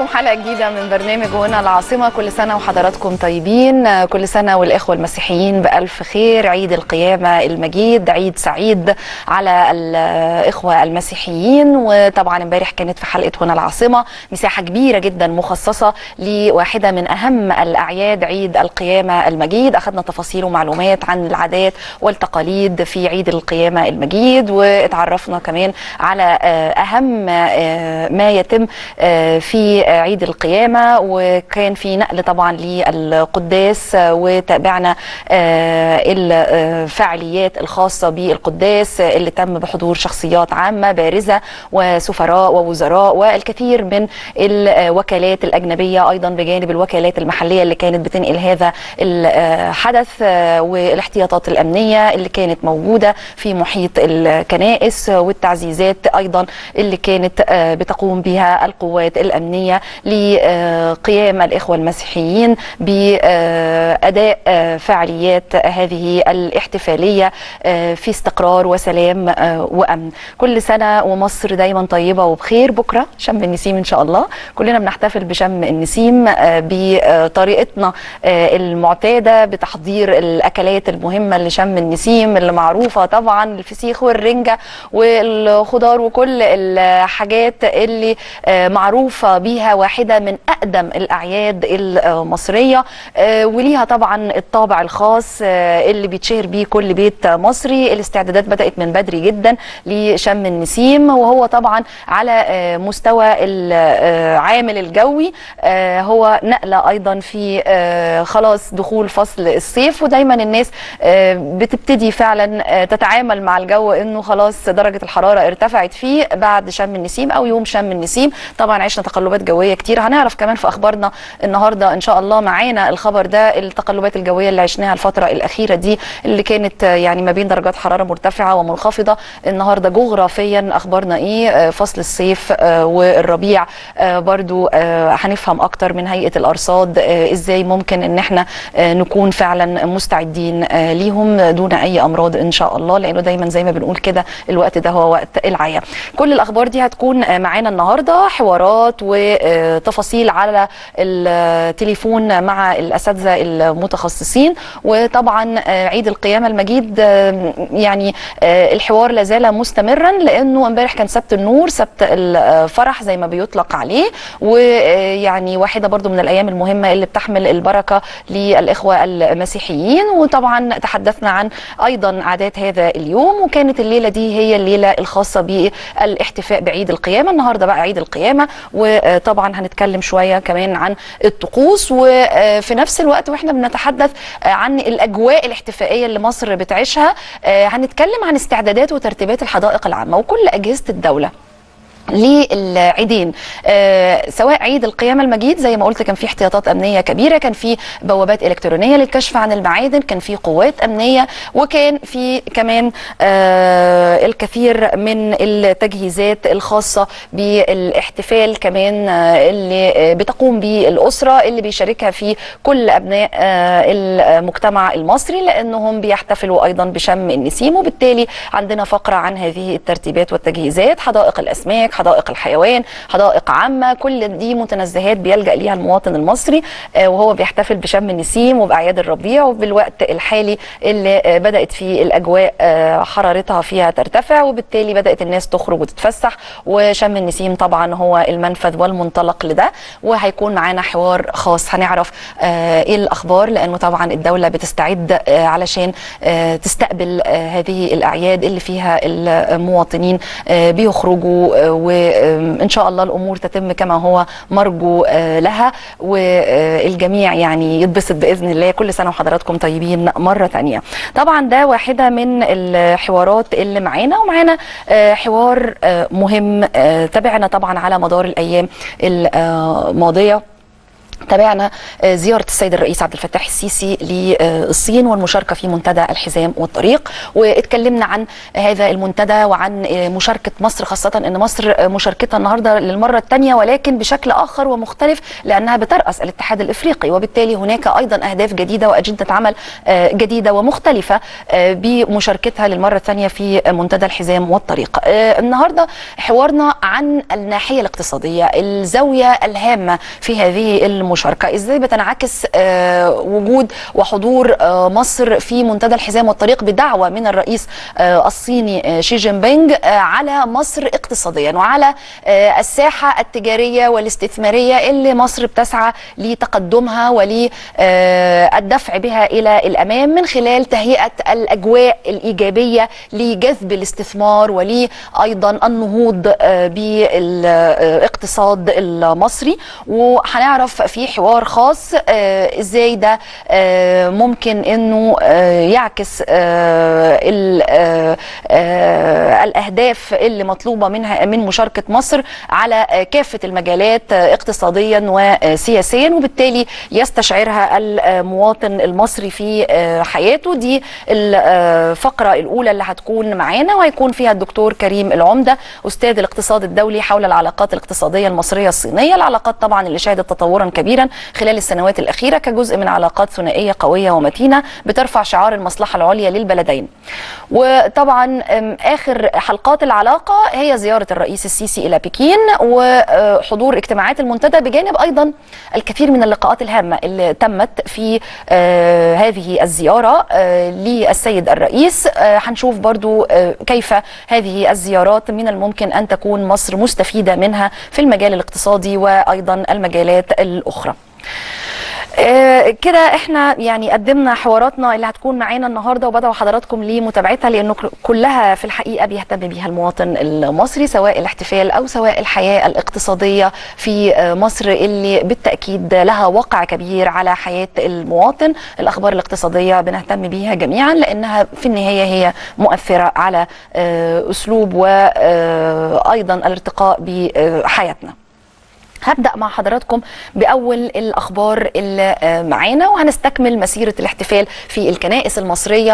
بكم حلقة جديدة من برنامج هنا العاصمة كل سنة وحضراتكم طيبين كل سنة والإخوة المسيحيين بألف خير عيد القيامة المجيد عيد سعيد على الإخوة المسيحيين وطبعا امبارح كانت في حلقة هنا العاصمة مساحة كبيرة جدا مخصصة لواحدة من أهم الأعياد عيد القيامة المجيد أخذنا تفاصيل ومعلومات عن العادات والتقاليد في عيد القيامة المجيد واتعرفنا كمان على أهم ما يتم في عيد القيامة وكان في نقل طبعا للقداس وتابعنا الفعاليات الخاصة بالقداس اللي تم بحضور شخصيات عامة بارزة وسفراء ووزراء والكثير من الوكالات الأجنبية أيضا بجانب الوكالات المحلية اللي كانت بتنقل هذا الحدث والاحتياطات الأمنية اللي كانت موجودة في محيط الكنائس والتعزيزات أيضا اللي كانت بتقوم بها القوات الأمنية لقيام الإخوة المسيحيين بأداء فعاليات هذه الاحتفالية في استقرار وسلام وأمن كل سنة ومصر دايما طيبة وبخير بكرة شم النسيم إن شاء الله كلنا بنحتفل بشم النسيم بطريقتنا المعتادة بتحضير الأكلات المهمة لشم النسيم اللي معروفة طبعا الفسيخ والرنجة والخضار وكل الحاجات اللي معروفة بيها واحدة من أقدم الأعياد المصرية وليها طبعا الطابع الخاص اللي بيتشهر بيه كل بيت مصري الاستعدادات بدأت من بدري جدا لشم النسيم وهو طبعا على مستوى العامل الجوي هو نقلة أيضا في خلاص دخول فصل الصيف ودايما الناس بتبتدي فعلا تتعامل مع الجو انه خلاص درجة الحرارة ارتفعت فيه بعد شم النسيم او يوم شم النسيم طبعا عشنا تقلبات جويه كتير هنعرف كمان في اخبارنا النهارده ان شاء الله معانا الخبر ده التقلبات الجويه اللي عشناها الفتره الاخيره دي اللي كانت يعني ما بين درجات حراره مرتفعه ومنخفضه النهارده جغرافيا اخبارنا ايه فصل الصيف والربيع برضو هنفهم اكتر من هيئه الارصاد ازاي ممكن ان احنا نكون فعلا مستعدين ليهم دون اي امراض ان شاء الله لانه دايما زي ما بنقول كده الوقت ده هو وقت العيا كل الاخبار دي هتكون معانا النهارده حوارات وتفاصيل على التليفون مع الاساتذه المتخصصين وطبعا عيد القيامه المجيد يعني الحوار لازال مستمرا لانه امبارح كان سبت النور سبت الفرح زي ما بيطلق عليه ويعني واحده برضو من الايام المهمه اللي بتحمل البركه للاخوه المسيحيين وطبعا تحدثنا عن ايضا عادات هذا اليوم وكانت الليله دي هي الليله الخاصه بالاحتفاء بعيد القيامه النهارده بقى عيد القيامه وطبعا هنتكلم شويه كمان عن الطقوس وفي نفس الوقت واحنا بنتحدث عن الاجواء الاحتفائيه اللي مصر بتعيشها هنتكلم عن استعدادات وترتيبات الحدائق العامه وكل اجهزه الدوله للعيدين آه سواء عيد القيامة المجيد زي ما قلت كان في احتياطات أمنية كبيرة كان في بوابات إلكترونية للكشف عن المعادن كان في قوات أمنية وكان في كمان آه الكثير من التجهيزات الخاصة بالاحتفال كمان آه اللي بتقوم به الأسرة اللي بيشاركها في كل أبناء المجتمع المصري لأنهم بيحتفلوا أيضا بشم النسيم وبالتالي عندنا فقرة عن هذه الترتيبات والتجهيزات حدائق الأسماك حدائق الحيوان حدائق عامه كل دي متنزهات بيلجا ليها المواطن المصري وهو بيحتفل بشم النسيم وباعياد الربيع وبالوقت الحالي اللي بدات فيه الاجواء حرارتها فيها ترتفع وبالتالي بدات الناس تخرج وتتفسح وشم النسيم طبعا هو المنفذ والمنطلق لده وهيكون معانا حوار خاص هنعرف ايه الاخبار لانه طبعا الدوله بتستعد علشان تستقبل هذه الاعياد اللي فيها المواطنين بيخرجوا وان شاء الله الامور تتم كما هو مرجو لها والجميع يعني يتبسط باذن الله كل سنه وحضراتكم طيبين مره ثانيه طبعا ده واحده من الحوارات اللي معانا ومعانا حوار مهم تابعنا طبعا على مدار الايام الماضيه تابعنا زيارة السيد الرئيس عبد الفتاح السيسي للصين والمشاركة في منتدى الحزام والطريق واتكلمنا عن هذا المنتدى وعن مشاركة مصر خاصة أن مصر مشاركتها النهاردة للمرة الثانية ولكن بشكل آخر ومختلف لأنها بترأس الاتحاد الإفريقي وبالتالي هناك أيضا أهداف جديدة وأجندة عمل جديدة ومختلفة بمشاركتها للمرة الثانية في منتدى الحزام والطريق النهاردة حوارنا عن الناحية الاقتصادية الزاوية الهامة في هذه المشاركة المشاركه ازاي بتنعكس آه وجود وحضور آه مصر في منتدى الحزام والطريق بدعوه من الرئيس آه الصيني شي جين بينج على مصر اقتصاديا وعلى الساحه التجاريه والاستثماريه اللي مصر بتسعى لتقدمها وللدفع بها الى الامام من خلال تهيئه الاجواء الايجابيه لجذب الاستثمار ولايضا النهوض بالاقتصاد المصري وهنعرف في حوار خاص آه ازاي ده آه ممكن انه آه يعكس الاهداف اللي مطلوبه منها من مشاركه مصر على كافه المجالات اقتصاديا وسياسيا وبالتالي يستشعرها المواطن المصري في حياته دي الفقره الاولى اللي هتكون معانا وهيكون فيها الدكتور كريم العمده استاذ الاقتصاد الدولي حول العلاقات الاقتصاديه المصريه الصينيه العلاقات طبعا اللي شهدت تطورا كبيرا خلال السنوات الأخيرة كجزء من علاقات ثنائية قوية ومتينة بترفع شعار المصلحة العليا للبلدين وطبعا آخر حلقات العلاقة هي زيارة الرئيس السيسي إلى بكين وحضور اجتماعات المنتدى بجانب أيضا الكثير من اللقاءات الهامة اللي تمت في هذه الزيارة للسيد الرئيس هنشوف برضو كيف هذه الزيارات من الممكن أن تكون مصر مستفيدة منها في المجال الاقتصادي وأيضا المجالات الأخرى آه كده احنا يعني قدمنا حواراتنا اللي هتكون معانا النهارده وبدعو حضراتكم لمتابعتها لانه كلها في الحقيقه بيهتم بيها المواطن المصري سواء الاحتفال او سواء الحياه الاقتصاديه في مصر اللي بالتاكيد لها وقع كبير على حياه المواطن الاخبار الاقتصاديه بنهتم بيها جميعا لانها في النهايه هي مؤثره على آه اسلوب وايضا الارتقاء بحياتنا هبدا مع حضراتكم باول الاخبار اللي معانا وهنستكمل مسيره الاحتفال في الكنائس المصريه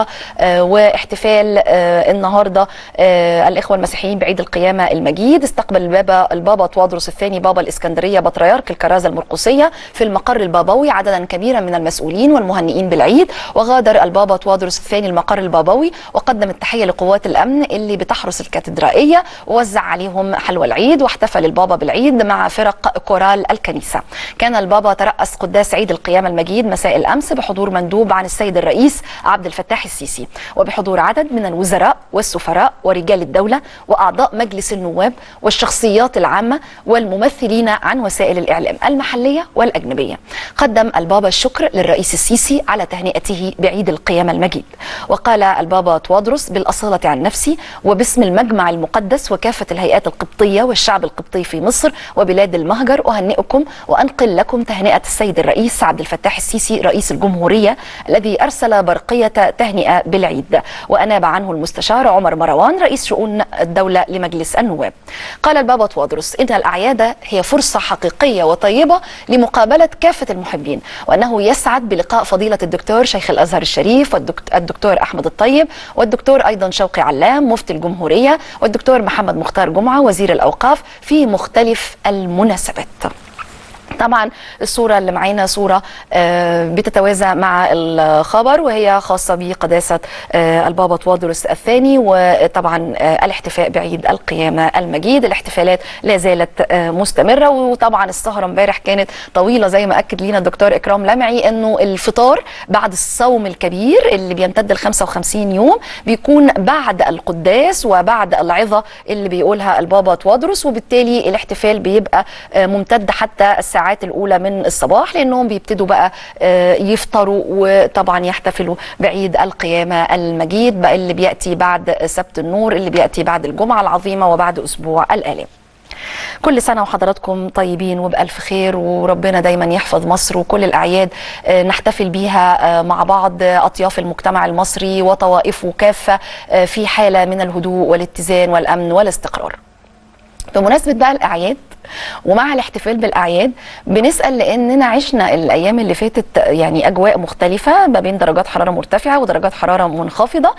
واحتفال النهارده الاخوه المسيحيين بعيد القيامه المجيد استقبل البابا البابا توادرس الثاني بابا الاسكندريه بطريرك الكرازه المرقسيه في المقر البابوي عددا كبيرا من المسؤولين والمهنئين بالعيد وغادر البابا توادرس الثاني المقر البابوي وقدم التحيه لقوات الامن اللي بتحرس الكاتدرائيه ووزع عليهم حلوى العيد واحتفل البابا بالعيد مع فرق كورال الكنيسة كان البابا ترأس قداس عيد القيامة المجيد مساء الأمس بحضور مندوب عن السيد الرئيس عبد الفتاح السيسي وبحضور عدد من الوزراء والسفراء ورجال الدولة وأعضاء مجلس النواب والشخصيات العامة والممثلين عن وسائل الإعلام المحلية والأجنبية قدم البابا الشكر للرئيس السيسي على تهنئته بعيد القيامة المجيد وقال البابا توادرس بالأصالة عن نفسي وباسم المجمع المقدس وكافة الهيئات القبطية والشعب القبطي في مصر وبلاد المهجر أهنئكم وأنقل لكم تهنئة السيد الرئيس عبد الفتاح السيسي رئيس الجمهورية الذي أرسل برقية تهنئة بالعيد وأناب عنه المستشار عمر مروان رئيس شؤون الدولة لمجلس النواب قال البابا توادرس إن الأعياد هي فرصة حقيقية وطيبة لمقابلة كافة المحبين وأنه يسعد بلقاء فضيلة الدكتور شيخ الأزهر الشريف والدكتور أحمد الطيب والدكتور أيضا شوقي علام مفتي الجمهورية والدكتور محمد مختار جمعة وزير الأوقاف في مختلف المناسبات طبعا الصورة اللي معانا صورة بتتوازى مع الخبر وهي خاصة بقداسة البابا توادرس الثاني وطبعا الاحتفاء بعيد القيامة المجيد الاحتفالات لا زالت مستمرة وطبعا السهرة امبارح كانت طويلة زي ما أكد لينا الدكتور إكرام لمعي أنه الفطار بعد الصوم الكبير اللي بيمتد ل 55 يوم بيكون بعد القداس وبعد العظة اللي بيقولها البابا توادرس وبالتالي الاحتفال بيبقى ممتد حتى الساعات الساعات الاولى من الصباح لانهم بيبتدوا بقى يفطروا وطبعا يحتفلوا بعيد القيامه المجيد بقى اللي بياتي بعد سبت النور اللي بياتي بعد الجمعه العظيمه وبعد اسبوع الالام كل سنة وحضراتكم طيبين وبألف خير وربنا دايما يحفظ مصر وكل الأعياد نحتفل بيها مع بعض أطياف المجتمع المصري وطوائفه كافة في حالة من الهدوء والاتزان والأمن والاستقرار بمناسبة بقى الأعياد ومع الاحتفال بالاعياد بنسال لاننا عشنا الايام اللي فاتت يعني اجواء مختلفه ما بين درجات حراره مرتفعه ودرجات حراره منخفضه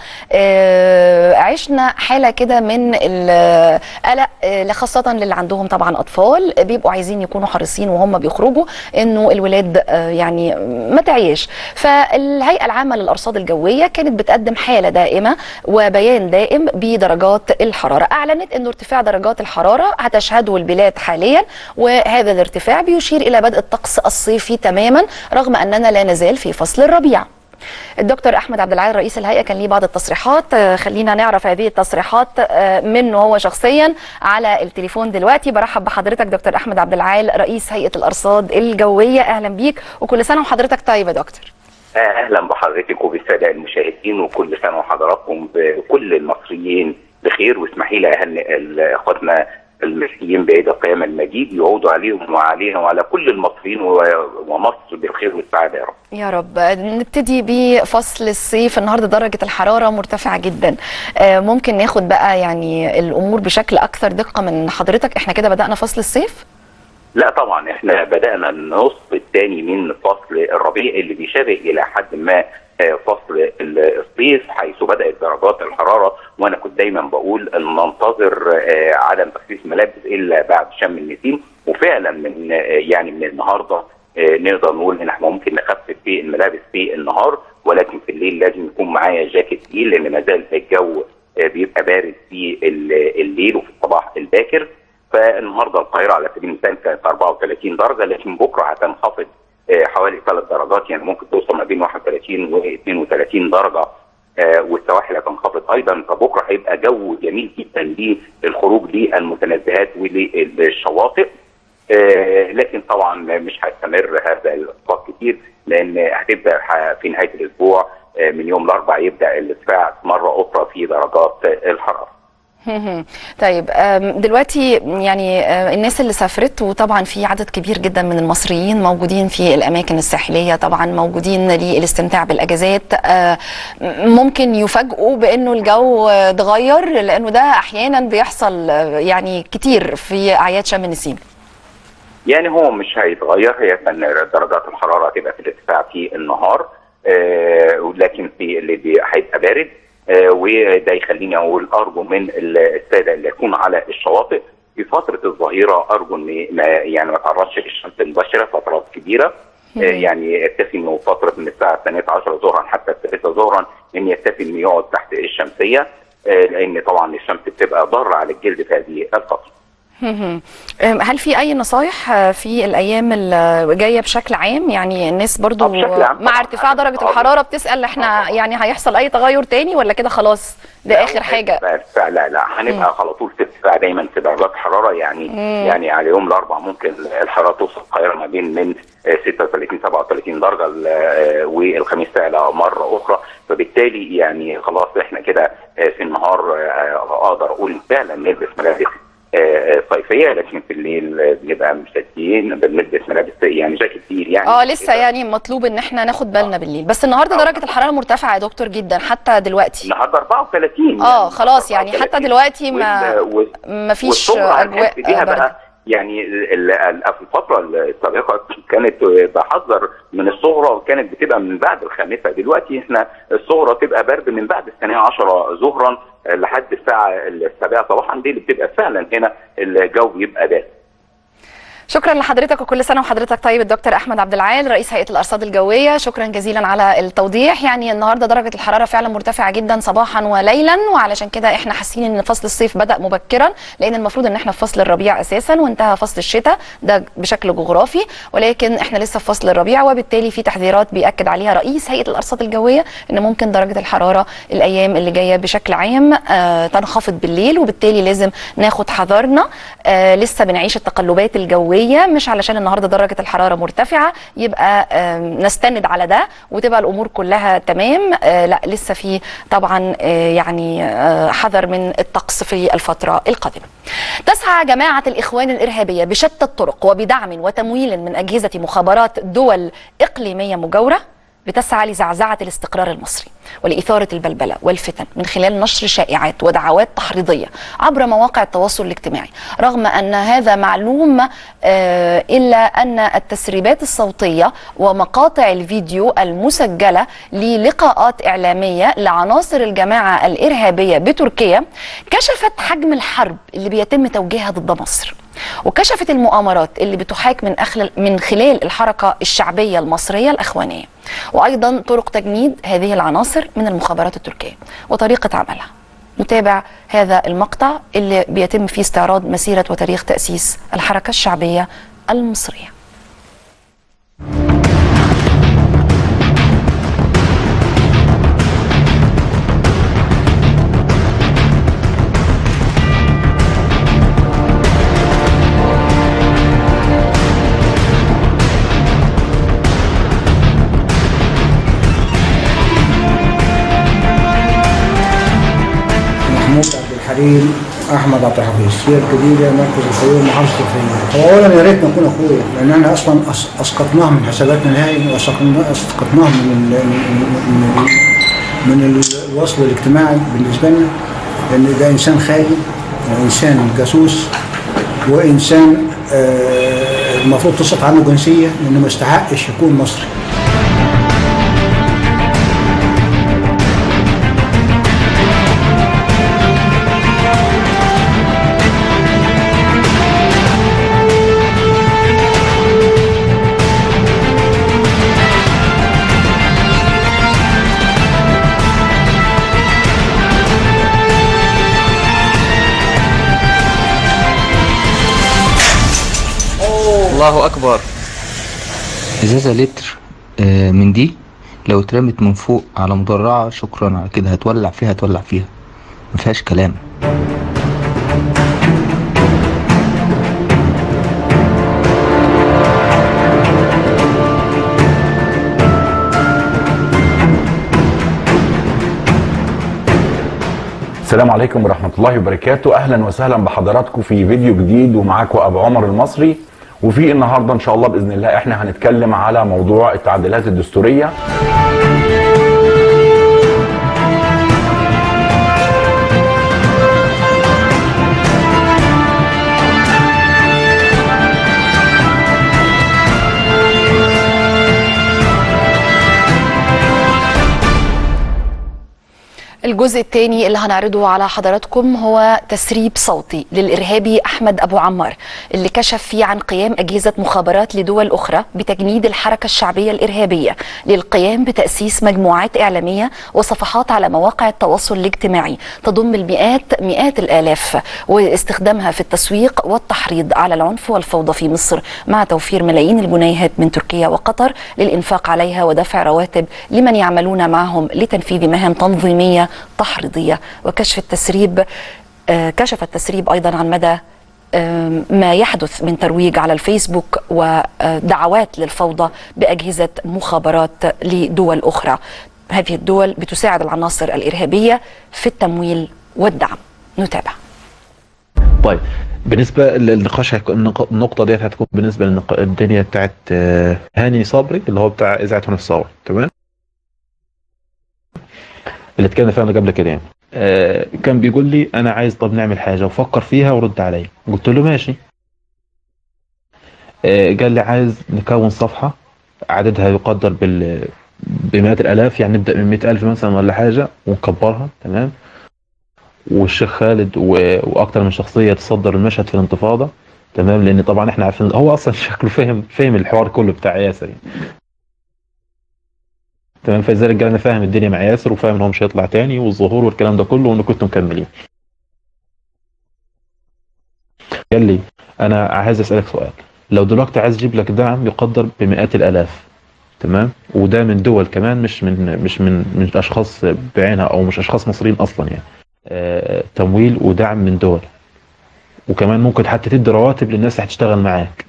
آه، عشنا حاله كده من القلق آه، خاصه للي عندهم طبعا اطفال بيبقوا عايزين يكونوا حريصين وهم بيخرجوا انه الولاد آه، يعني ما تعيش فالهيئه العامه للارصاد الجويه كانت بتقدم حاله دائمه وبيان دائم بدرجات الحراره اعلنت انه ارتفاع درجات الحراره هتشهده البلاد حاليا وهذا الارتفاع بيشير الى بدء الطقس الصيفي تماما رغم اننا لا نزال في فصل الربيع الدكتور احمد عبد العال رئيس الهيئه كان ليه بعض التصريحات آه، خلينا نعرف هذه التصريحات آه، منه هو شخصيا على التليفون دلوقتي برحب بحضرتك دكتور احمد عبد العال رئيس هيئه الارصاد الجويه اهلا بيك وكل سنه وحضرتك طيب يا دكتور اهلا بحضرتك وبالساده المشاهدين وكل سنه وحضراتكم بكل المصريين بخير واسمحي لي اهنئ اخواتنا المسيحيين بعيد القيامه المجيد يعودوا عليهم وعلينا وعلى كل المصريين و- ومصر بالخير والسعاده يا رب. يا رب نبتدي بفصل الصيف النهارده درجه الحراره مرتفعه جدا آه، ممكن ناخد بقى يعني الامور بشكل اكثر دقه من حضرتك احنا كده بدانا فصل الصيف لا طبعا احنا بدانا النصف الثاني من فصل الربيع اللي بيشابه الى حد ما آه، فصل الصيف حيث بدات درجات الحراره وانا كنت دايما بقول ان ننتظر آه، عدم تخفيف الملابس الا بعد شم النسيم وفعلا من آه، يعني من النهارده آه، نقدر نقول ان احنا ممكن نخفف في الملابس في النهار ولكن في الليل لازم يكون معايا جاكيت تقيل لان ما زال الجو آه، بيبقى بارد في ال- الليل وفي الصباح الباكر فالنهارده القاهره على سبيل المثال كانت 34 درجه لكن بكره هتنخفض آه، حوالي ثلاث درجات يعني ممكن توصل ما بين 31 و 32 درجه آه، والسواحل هتنخفض ايضا فبكره هيبقى جو جميل جدا للخروج للمتنزهات وللشواطئ آه، لكن طبعا مش هيستمر هذا الاسقاط كتير لان هتبدا ح- في نهايه الاسبوع آه، من يوم الاربعاء يبدا الارتفاع مره اخرى في درجات الحراره. طيب آم، دلوقتي يعني آه، الناس اللي سافرت وطبعا في عدد كبير جدا من المصريين موجودين في الاماكن الساحليه طبعا موجودين للاستمتاع بالاجازات آه، م- ممكن يفاجئوا بانه الجو آه، اتغير لانه ده احيانا بيحصل آه، يعني كتير في اعياد شم النسيم يعني هو مش هيتغير هي كان درجات الحراره هتبقى في الارتفاع في النهار آه لكن في اللي بي- هيبقى بارد آه وده يخليني اقول ارجو من الساده اللي يكون على الشواطئ في فتره الظهيره ارجو ان ما يعني ما تعرضش للشمس المباشره فترات كبيره آه يعني يكتفي انه فتره من الساعه الثانيه عشر ظهرا حتى الثالثه ظهرا ان يكتفي انه يقعد تحت الشمسيه آه لان طبعا الشمس بتبقى ضاره على الجلد في هذه الفتره. مهم. أم، هل في اي نصايح آه، في الايام اللي جايه بشكل عام يعني الناس برضو آه، بشكل عام مع طبعاً. ارتفاع درجه آه. الحراره بتسال احنا يعني هيحصل اي تغير تاني ولا كده خلاص ده لا، اخر حاجه لا لا لا, لا هنبقى على طول في ارتفاع دايما في درجات الحراره يعني يعني على يوم الاربعاء ممكن الحراره توصل القاهره ما بين من آه، 36 37 درجه ل- آه، والخميس تعلى مره اخرى فبالتالي يعني خلاص احنا كده آه، في النهار آه، اقدر اقول فعلا نلبس ملابس آه، صيفيه لكن في الليل آه، بنبقى مشتتين بنلبس ملابس يعني جاكيت تقيل يعني اه لسه كده. يعني مطلوب ان احنا ناخد بالنا بالليل بس النهارده آه. درجه الحراره مرتفعه يا دكتور جدا حتى دلوقتي النهارده 34 اه خلاص يعني 34. حتى دلوقتي ما وال- وال- ما فيش والصغرى اجواء هنحس بيها آه، برد بقى يعني ال- ال- في الفترة السابقة كانت بحذر من الصغرى وكانت بتبقى من بعد الخامسة دلوقتي احنا الصغرى تبقى برد من بعد الثانية عشرة ظهرا لحد الساعة السابعة صباحا دي اللي بتبقى فعلا هنا الجو بيبقى بارد شكرا لحضرتك وكل سنه وحضرتك طيب الدكتور احمد عبد العال رئيس هيئه الارصاد الجويه شكرا جزيلا على التوضيح يعني النهارده درجه الحراره فعلا مرتفعه جدا صباحا وليلا وعلشان كده احنا حاسين ان فصل الصيف بدا مبكرا لان المفروض ان احنا في فصل الربيع اساسا وانتهى فصل الشتاء ده بشكل جغرافي ولكن احنا لسه في فصل الربيع وبالتالي في تحذيرات بياكد عليها رئيس هيئه الارصاد الجويه ان ممكن درجه الحراره الايام اللي جايه بشكل عام آه تنخفض بالليل وبالتالي لازم ناخد حذرنا آه لسه بنعيش التقلبات الجويه مش علشان النهارده درجه الحراره مرتفعه يبقى آه نستند على ده وتبقى الامور كلها تمام آه لا لسه في طبعا آه يعني آه حذر من الطقس في الفتره القادمه. تسعى جماعه الاخوان الارهابيه بشتى الطرق وبدعم وتمويل من اجهزه مخابرات دول اقليميه مجاوره بتسعى لزعزعة الاستقرار المصري ولإثارة البلبلة والفتن من خلال نشر شائعات ودعوات تحريضية عبر مواقع التواصل الاجتماعي رغم أن هذا معلوم آه إلا أن التسريبات الصوتية ومقاطع الفيديو المسجلة للقاءات إعلامية لعناصر الجماعة الإرهابية بتركيا كشفت حجم الحرب اللي بيتم توجيهها ضد مصر وكشفت المؤامرات اللي بتحاك من أخل من خلال الحركة الشعبية المصرية الأخوانية وأيضا طرق تجنيد هذه العناصر من المخابرات التركية وطريقة عملها نتابع هذا المقطع اللي بيتم فيه استعراض مسيرة وتاريخ تأسيس الحركة الشعبية المصرية محمود عبد الحليم احمد عبد الحفيظ سير جديده مركز الفيوم محافظه الفيوم هو اولا يا ريت نكون اخويا لان احنا اصلا أس- اسقطناه من حساباتنا نهائي واسقطناه اسقطناه من ال من ال من ال- الوصل الاجتماعي بالنسبه لنا لان ده انسان خاين وانسان جاسوس وانسان آه، المفروض تصف عنه جنسيه لانه ما يستحقش يكون مصري الله اكبر ازازة لتر آه، من دي لو اترمت من فوق على مدرعة شكرا على كده هتولع فيها هتولع فيها مفيهاش كلام السلام عليكم ورحمة الله وبركاته أهلا وسهلا بحضراتكم في فيديو جديد ومعاكم أبو عمر المصري وفي النهاردة إن شاء الله بإذن الله إحنا هنتكلم على موضوع التعديلات الدستورية الجزء الثاني اللي هنعرضه على حضراتكم هو تسريب صوتي للإرهابي أحمد أبو عمار اللي كشف فيه عن قيام أجهزة مخابرات لدول أخرى بتجنيد الحركة الشعبية الإرهابية للقيام بتأسيس مجموعات إعلامية وصفحات على مواقع التواصل الاجتماعي تضم المئات مئات الآلاف واستخدامها في التسويق والتحريض على العنف والفوضى في مصر مع توفير ملايين الجنيهات من تركيا وقطر للإنفاق عليها ودفع رواتب لمن يعملون معهم لتنفيذ مهام تنظيمية تحريضية وكشف التسريب آه، كشف التسريب أيضا عن مدى آم، ما يحدث من ترويج على الفيسبوك ودعوات للفوضى بأجهزة مخابرات لدول أخرى هذه الدول بتساعد العناصر الإرهابية في التمويل والدعم نتابع طيب بالنسبه للنقاش هيكون النق- النقطه ديت هتكون بالنسبه للدنيا بتاعت آه، هاني صبري اللي هو بتاع اذاعه هنا الثوره تمام اللي اتكلمنا فيها قبل كده يعني آه، كان بيقول لي انا عايز طب نعمل حاجه وفكر فيها ورد عليا قلت له ماشي آه، قال لي عايز نكون صفحه عددها يقدر بال بمئات الالاف يعني نبدا من 100000 مثلا ولا حاجه ونكبرها تمام والشيخ خالد و... واكتر من شخصيه تصدر المشهد في الانتفاضه تمام لان طبعا احنا عارفين هو اصلا شكله فهم فهم الحوار كله بتاع ياسر يعني. تمام فلذلك انا فاهم الدنيا مع ياسر وفاهم ان هو مش هيطلع تاني والظهور والكلام ده كله وان كنتوا مكملين قال لي انا عايز اسالك سؤال لو دلوقتي عايز اجيب لك دعم يقدر بمئات الالاف تمام وده من دول كمان مش من مش من من اشخاص بعينها او مش اشخاص مصريين اصلا يعني آه، تمويل ودعم من دول وكمان ممكن حتى تدي رواتب للناس اللي هتشتغل معاك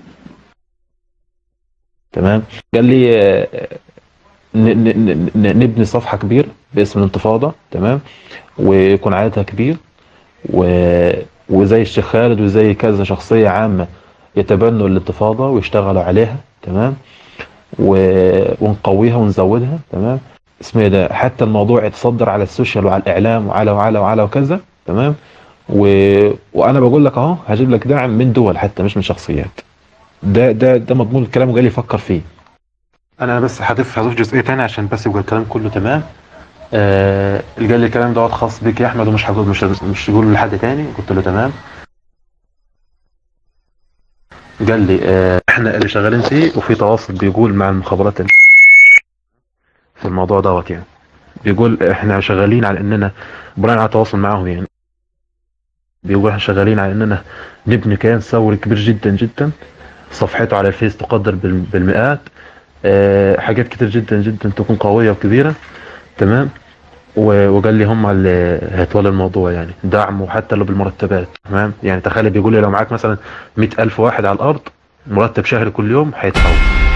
تمام قال لي آه، ن- ن- ن- نبني صفحة كبير باسم الانتفاضة تمام ويكون عددها كبير و... وزي الشيخ خالد وزي كذا شخصية عامة يتبنوا الانتفاضة ويشتغلوا عليها تمام و- ونقويها ونزودها تمام اسمه إيه ده حتى الموضوع يتصدر على السوشيال وعلى الاعلام وعلى وعلى وعلى وكذا تمام و... وانا بقول لك اهو هجيب لك دعم من دول حتى مش من شخصيات ده ده ده مضمون الكلام وجاي يفكر فيه انا بس هضيف هضيف جزئيه تانية عشان بس يبقى الكلام كله تمام آه اللي قال لي الكلام دوت خاص بيك يا احمد ومش هقول مش مش هقوله لحد تاني قلت له تمام قال لي آه احنا اللي شغالين فيه وفي تواصل بيقول مع المخابرات ال- في الموضوع دوت يعني بيقول احنا شغالين على اننا بناء على تواصل معاهم يعني بيقول احنا شغالين على اننا نبني كيان ثوري كبير جدا جدا صفحته على الفيس تقدر بال- بالمئات آه، حاجات كتير جدا جدا تكون قوية وكبيرة تمام و- وقال لي هم اللي هيتولى الموضوع يعني دعم وحتى لو بالمرتبات تمام يعني تخيل بيقول لي لو معاك مثلا مئة ألف واحد على الأرض مرتب شهري كل يوم هيتحول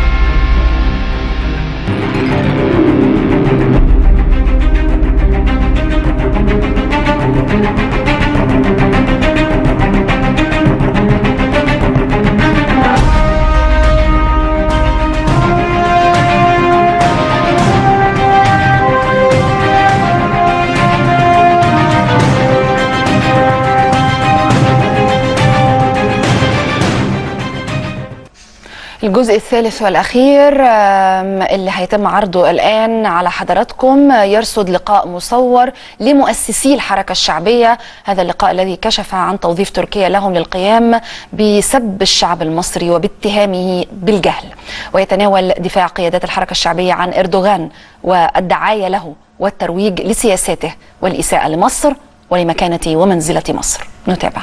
الجزء الثالث والأخير آم، اللي هيتم عرضه الآن على حضراتكم آه، يرصد لقاء مصور لمؤسسي الحركة الشعبية هذا اللقاء الذي كشف عن توظيف تركيا لهم للقيام بسب الشعب المصري وباتهامه بالجهل ويتناول دفاع قيادات الحركة الشعبية عن إردوغان والدعاية له والترويج لسياساته والإساءة لمصر ولمكانة ومنزلة مصر نتابع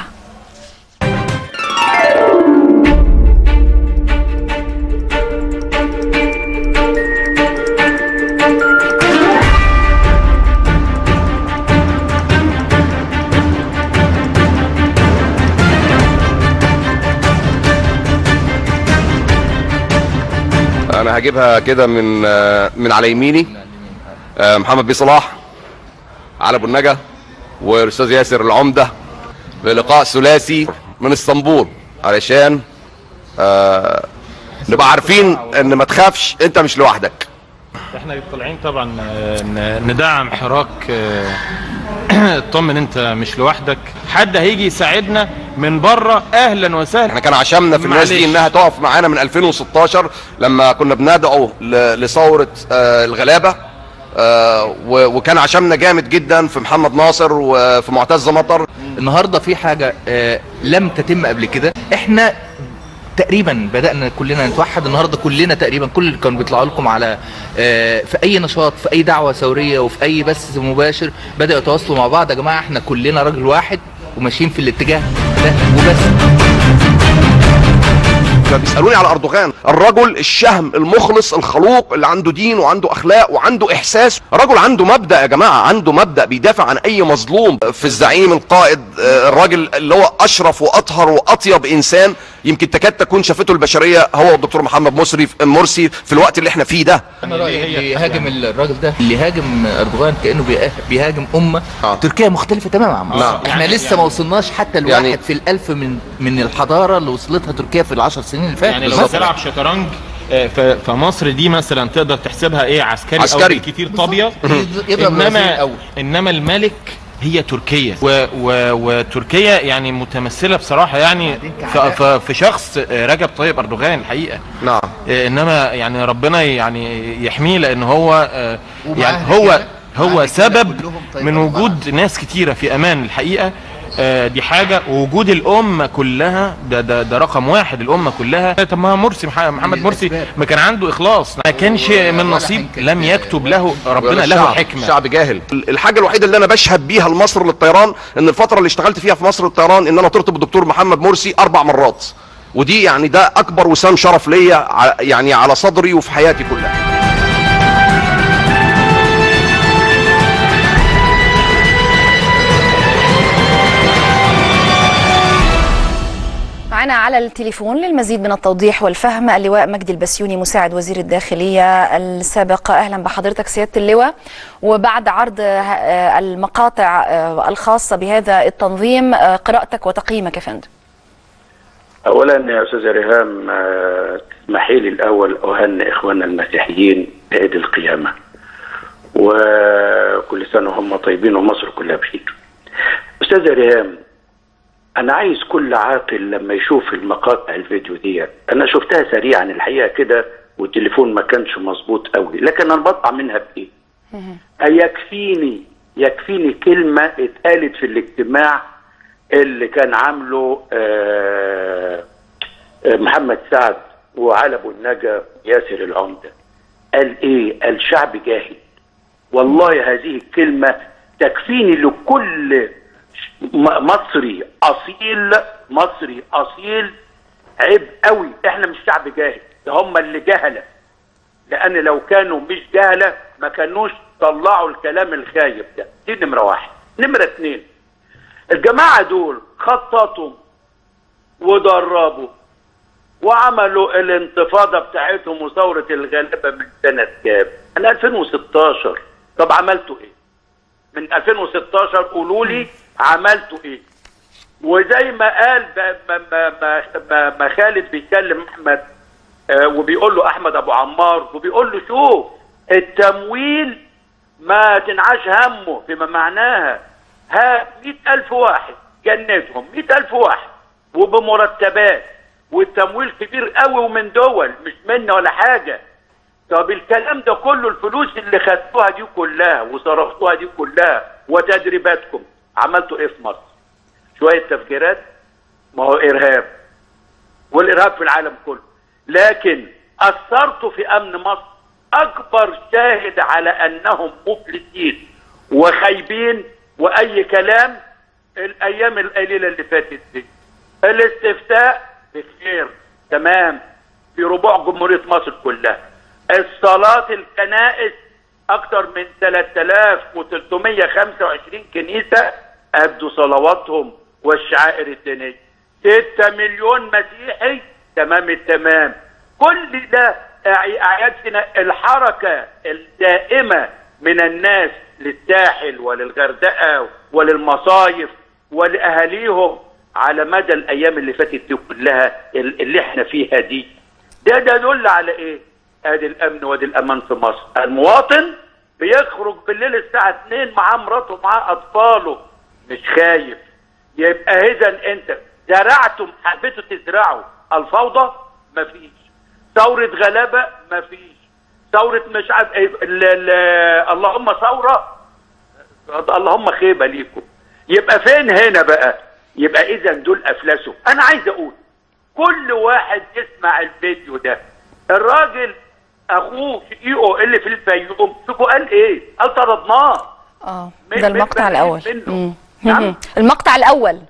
انا هجيبها كده من آه، من على يميني آه، محمد بيه صلاح علي ابو النجا والاستاذ ياسر العمده بلقاء ثلاثي من اسطنبول علشان آه، نبقى عارفين ان ما تخافش انت مش لوحدك احنا طالعين طبعا آه، ن- ندعم حراك آه، اطمن انت مش لوحدك حد هيجي يساعدنا من بره اهلا وسهلا احنا كان عشمنا في الناس دي معلش. انها تقف معانا من 2016 لما كنا بندعو ل- لثوره آه، الغلابه آه، و- وكان عشمنا جامد جدا في محمد ناصر وفي معتز مطر النهارده في حاجه آه، لم تتم قبل كده احنا تقريبا بدانا كلنا نتوحد النهارده كلنا تقريبا كل اللي كانوا بيطلعوا لكم على آه، في اي نشاط في اي دعوه ثوريه وفي اي بث مباشر بداوا يتواصلوا مع بعض يا جماعه احنا كلنا راجل واحد وماشيين في الاتجاه ده وبس فبيسالوني على اردوغان الرجل الشهم المخلص الخلوق اللي عنده دين وعنده اخلاق وعنده احساس رجل عنده مبدا يا جماعه عنده مبدا بيدافع عن اي مظلوم في الزعيم القائد آه، الراجل اللي هو اشرف واطهر واطيب انسان يمكن تكاد تكون شافته البشريه هو والدكتور محمد مرسي مرسي في الوقت اللي احنا فيه ده انا رايي اللي يهاجم الراجل ده اللي يهاجم اردوغان كانه بيها- بيهاجم امه آه. تركيا مختلفه تماما عن مصر نعم. احنا لسه ما وصلناش حتى الواحد يعني- في الالف من من الحضاره اللي وصلتها تركيا في العشر سنين اللي فاتت يعني لو بالظبط. بتلعب شطرنج آه، ف- فمصر دي مثلا تقدر تحسبها ايه عسكري, عسكري. او كتير طابيه يبقى البرازيل انما الاول انما الملك هي تركيا و و وتركيا يعني متمثله بصراحه يعني ف- ف- في شخص آه، رجب طيب اردوغان الحقيقه نعم آه، انما يعني ربنا يعني يحميه لان هو آه، ومعاه يعني هو رجالة. هو معاه رجالة سبب كلهم طيب من أربعة. وجود ناس كتيره في امان الحقيقه آه، دي حاجه ووجود الامه كلها ده ده ده رقم واحد الامه كلها طب ما مرسي مح- محمد مرسي الأسباب. ما كان عنده اخلاص ما كانش من ولا نصيب حنكة. لم يكتب له ربنا له الشعب- حكمه الشعب جاهل الحاجه الوحيده اللي انا بشهد بيها لمصر للطيران ان الفتره اللي اشتغلت فيها في مصر للطيران ان انا طرت بالدكتور محمد مرسي اربع مرات ودي يعني ده اكبر وسام شرف ليا ع- يعني على صدري وفي حياتي كلها معنا على التليفون للمزيد من التوضيح والفهم اللواء مجدي البسيوني مساعد وزير الداخلية السابق أهلا بحضرتك سيادة اللواء وبعد عرض آه، المقاطع آه، الخاصة بهذا التنظيم آه، قراءتك وتقييمك يا فندم اولا يا استاذ ريهام آه، تسمحي لي الاول اهنئ اخواننا المسيحيين بعيد القيامه وكل سنه وهم طيبين ومصر كلها بخير استاذ ريهام انا عايز كل عاقل لما يشوف المقاطع الفيديو دي انا شفتها سريعا الحقيقه كده والتليفون ما كانش مظبوط قوي لكن انا بقطع منها بايه يكفيني يكفيني كلمه اتقالت في الاجتماع اللي كان عامله آه، آه، محمد سعد وعلى ابو النجا ياسر العمده قال ايه قال شعب جاهل والله هذه الكلمه تكفيني لكل م- مصري اصيل مصري اصيل عيب قوي احنا مش شعب جاهل ده هم اللي جهله لان لو كانوا مش جهله ما كانوش طلعوا الكلام الخايب ده دي نمره واحد نمره اتنين الجماعه دول خططوا ودربوا وعملوا الانتفاضه بتاعتهم وثوره الغلابه من سنه كام؟ من 2016 طب عملتوا ايه؟ من 2016 قولوا لي عملتوا ايه؟ وزي ما قال ب- ما, ما, ما, ما, ما خالد بيكلم احمد آه، وبيقول له احمد ابو عمار وبيقول له شوف التمويل ما تنعاش همه فيما معناها ها مئة ألف واحد جنتهم مئة ألف واحد وبمرتبات والتمويل كبير قوي ومن دول مش منا ولا حاجة طب الكلام ده كله الفلوس اللي خدتوها دي كلها وصرفتوها دي كلها وتدريباتكم عملتوا ايه في مصر؟ شوية تفجيرات ما هو إرهاب والإرهاب في العالم كله لكن أثرتوا في أمن مصر أكبر شاهد على أنهم مفلسين وخايبين وأي كلام الأيام القليلة اللي فاتت دي الاستفتاء بخير تمام في ربوع جمهورية مصر كلها الصلاة الكنائس أكثر من 3325 كنيسة أدوا صلواتهم والشعائر الدينية 6 مليون مسيحي تمام التمام كل ده أع- أعياد سنة الحركة الدائمة من الناس للساحل وللغردقة وللمصايف ولأهاليهم على مدى الأيام اللي فاتت دي كلها ال- اللي احنا فيها دي ده ده يدل على ايه؟ ادي الامن وادي الامان في مصر المواطن بيخرج بالليل الساعه 2 معاه مراته معاه اطفاله مش خايف يبقى اذا انت زرعتم حبيتوا تزرعوا الفوضى مفيش ثوره غلابه مفيش ثوره مش عارف ايه ال- ال- اللهم ثوره اللهم خيبه ليكم يبقى فين هنا بقى يبقى اذا دول افلسوا انا عايز اقول كل واحد يسمع الفيديو ده الراجل اخوه شقيقه اللي في الفيوم شوفوا قال ايه قال طردناه اه من- ده من المقطع بريد الاول منه. مم. نعم. مم. المقطع الاول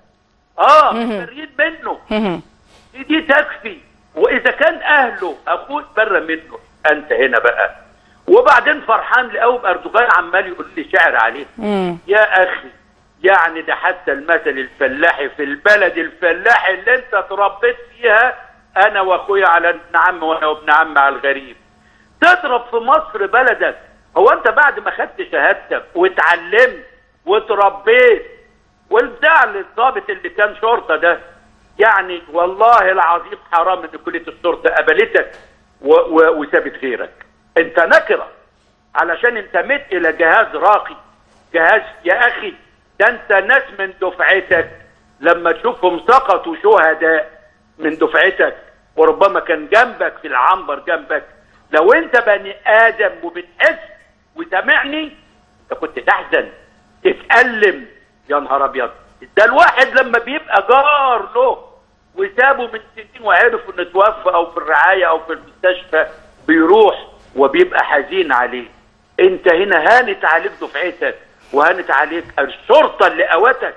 اه مهم. بريد منه مهم. دي, دي تكفي واذا كان اهله اخوه بره منه انت هنا بقى وبعدين فرحان لقوم اردوغان عمال يقول لي شعر عليه مم. يا اخي يعني ده حتى المثل الفلاحي في البلد الفلاحي اللي انت اتربيت فيها انا واخويا على ابن عم وانا وابن عم على الغريب تضرب في مصر بلدك هو انت بعد ما خدت شهادتك واتعلمت واتربيت والبتاع الضابط اللي كان شرطه ده يعني والله العظيم حرام ان كليه الشرطه قبلتك و- و- وسابت غيرك انت نكره علشان انتميت الى جهاز راقي جهاز يا اخي ده انت ناس من دفعتك لما تشوفهم سقطوا شهداء من دفعتك وربما كان جنبك في العنبر جنبك لو انت بني ادم وبتحس وسامعني انت كنت تحزن تتألم يا نهار ابيض ده الواحد لما بيبقى جار له وسابه من سنين وعرف انه توفى او في الرعايه او في المستشفى بيروح وبيبقى حزين عليه انت هنا هانت عليك دفعتك وهانت عليك الشرطه اللي قوتك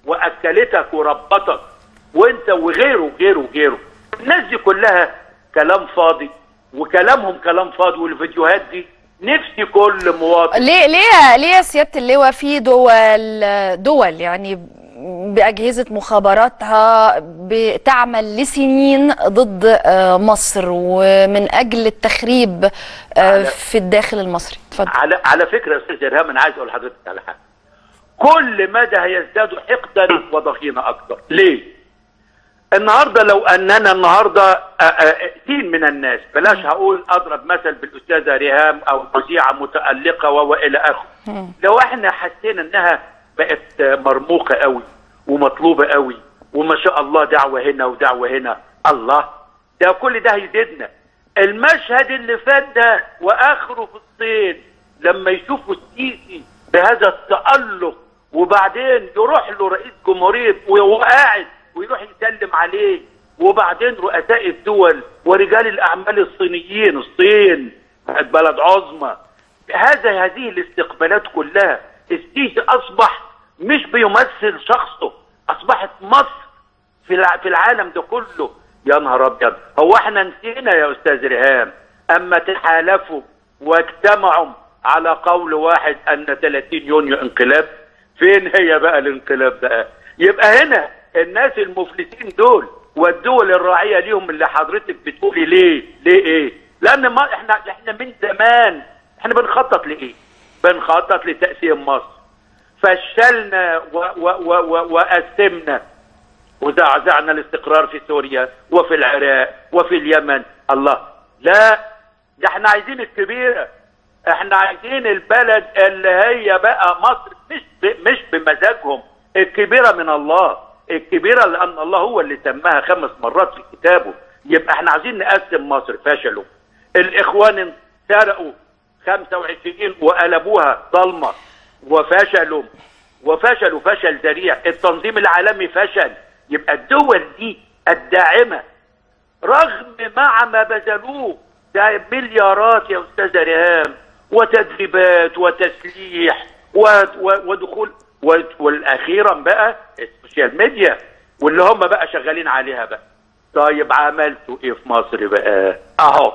واكلتك وربطك وانت وغيره وغيره وغيره الناس دي كلها كلام فاضي وكلامهم كلام فاضي والفيديوهات دي نفسي كل مواطن ليه ليه ليه يا سياده اللواء في دول دول يعني باجهزه مخابراتها بتعمل لسنين ضد آه، مصر ومن اجل التخريب آه، على- في الداخل المصري اتفضل على على فكره يا استاذ ارهام انا عايز اقول لحضرتك على حاجه كل مدى هيزدادوا حقدا وضغينه اكتر ليه النهارده لو اننا النهارده آه، آه، سين من الناس بلاش هقول اضرب مثل بالاستاذه ريهام او مذيعه متالقه و- والى اخره لو احنا حسينا انها بقت آه، مرموقه قوي ومطلوبه قوي وما شاء الله دعوه هنا ودعوه هنا الله ده كل ده هيزيدنا المشهد اللي فات ده واخره في الصين لما يشوفوا السيسي بهذا التألق وبعدين يروح له رئيس جمهورية وهو قاعد ويروح يسلم عليه وبعدين رؤساء الدول ورجال الأعمال الصينيين الصين بلد عظمى هذا هذه الاستقبالات كلها السيسي أصبح مش بيمثل شخصه أصبحت مصر في الع- في العالم ده كله يا نهار ابيض هو احنا نسينا يا استاذ ريهام اما تحالفوا واجتمعوا على قول واحد ان 30 يونيو انقلاب فين هي بقى الانقلاب بقى يبقى هنا الناس المفلسين دول والدول الراعيه ليهم اللي حضرتك بتقولي ليه ليه ايه لان ما احنا احنا من زمان احنا بنخطط لايه بنخطط لتقسيم مصر فشلنا و و و و وقسمنا وزعزعنا الاستقرار في سوريا وفي العراق وفي اليمن الله لا ده احنا عايزين الكبيره احنا عايزين البلد اللي هي بقى مصر مش ب- مش بمزاجهم الكبيره من الله الكبيره لان الله هو اللي سماها خمس مرات في كتابه يبقى احنا عايزين نقسم مصر فشلوا الاخوان سرقوا 25 وقلبوها ضلمه وفشلوا وفشلوا فشل ذريع التنظيم العالمي فشل يبقى الدول دي الداعمه رغم مع ما بذلوه ده مليارات يا استاذ ريهام وتدريبات وتسليح و... و... ودخول و... والاخيرا بقى السوشيال ميديا واللي هم بقى شغالين عليها بقى طيب عملتوا ايه في مصر بقى اهو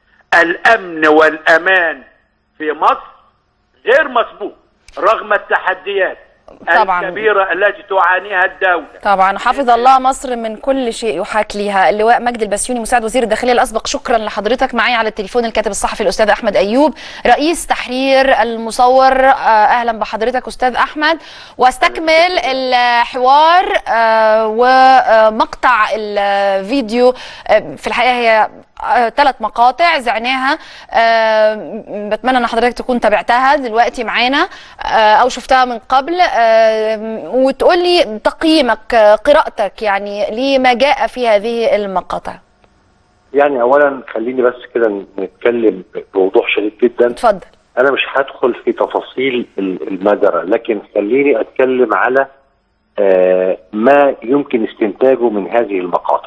الامن والامان في مصر غير مسبوق رغم التحديات طبعاً. الكبيره التي تعانيها الدوله طبعا حافظ الله مصر من كل شيء يحاك ليها اللواء مجد البسيوني مساعد وزير الداخليه الاسبق شكرا لحضرتك معي على التليفون الكاتب الصحفي الاستاذ احمد ايوب رئيس تحرير المصور آه، اهلا بحضرتك استاذ احمد واستكمل الحوار آه، ومقطع الفيديو آه، في الحقيقه هي ثلاث مقاطع زعناها آه، بتمنى ان حضرتك تكون تابعتها دلوقتي معانا آه، او شفتها من قبل آه، وتقول لي تقييمك آه، قراءتك يعني لما جاء في هذه المقاطع يعني اولا خليني بس كده نتكلم بوضوح شديد جدا اتفضل انا مش هدخل في تفاصيل ال- المجرى لكن خليني اتكلم على آه، ما يمكن استنتاجه من هذه المقاطع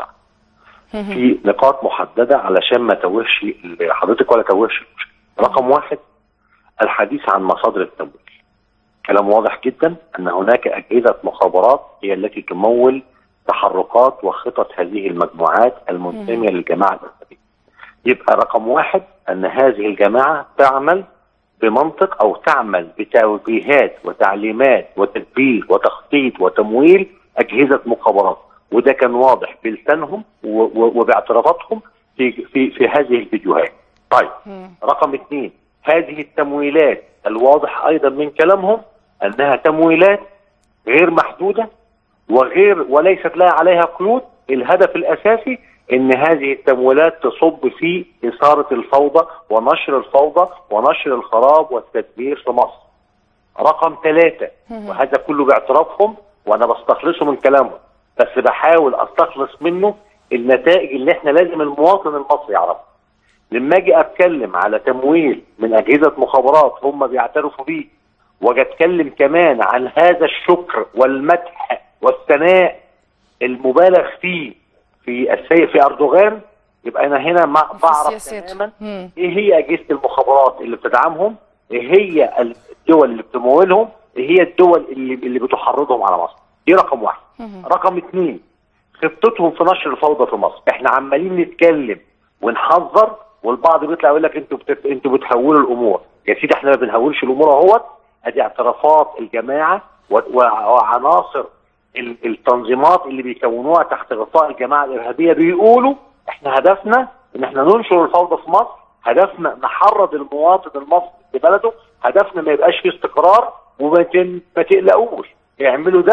في نقاط محدده علشان ما توهش حضرتك ولا توهش المشكله. رقم واحد الحديث عن مصادر التمويل كلام واضح جدا ان هناك اجهزه مخابرات هي التي تمول تحركات وخطط هذه المجموعات المنتميه للجماعه الارهابيه. يبقى رقم واحد ان هذه الجماعه تعمل بمنطق او تعمل بتوجيهات وتعليمات وتدبير وتخطيط وتمويل اجهزه مخابرات وده كان واضح بلسانهم و- و- وباعترافاتهم في في في هذه الفيديوهات. طيب رقم اثنين هذه التمويلات الواضح ايضا من كلامهم انها تمويلات غير محدوده وغير وليست لها عليها قيود الهدف الاساسي ان هذه التمويلات تصب في اثاره الفوضى ونشر الفوضى ونشر الخراب والتدمير في مصر. رقم ثلاثه وهذا كله باعترافهم وانا بستخلصه من كلامهم بس بحاول استخلص منه النتائج اللي احنا لازم المواطن المصري يعرفها. لما اجي اتكلم على تمويل من اجهزه مخابرات هم بيعترفوا بيه واجي اتكلم كمان عن هذا الشكر والمدح والثناء المبالغ فيه في السيد في اردوغان يبقى انا هنا ما بعرف سياسته. تماما مم. ايه هي اجهزه المخابرات اللي بتدعمهم ايه هي الدول اللي بتمولهم ايه هي الدول اللي اللي بتحرضهم على مصر دي رقم واحد رقم اثنين خطتهم في نشر الفوضى في مصر احنا عمالين نتكلم ونحذر والبعض بيطلع يقول لك انتوا بت... انتوا بتهولوا الامور يا سيدي احنا ما بنهولش الامور اهوت ادي اعترافات الجماعه و... و... وعناصر ال... التنظيمات اللي بيكونوها تحت غطاء الجماعه الارهابيه بيقولوا احنا هدفنا ان احنا ننشر الفوضى في مصر هدفنا نحرض المواطن المصري في بلده هدفنا ما يبقاش فيه استقرار وما تن- ما تقلقوش اعملوا ده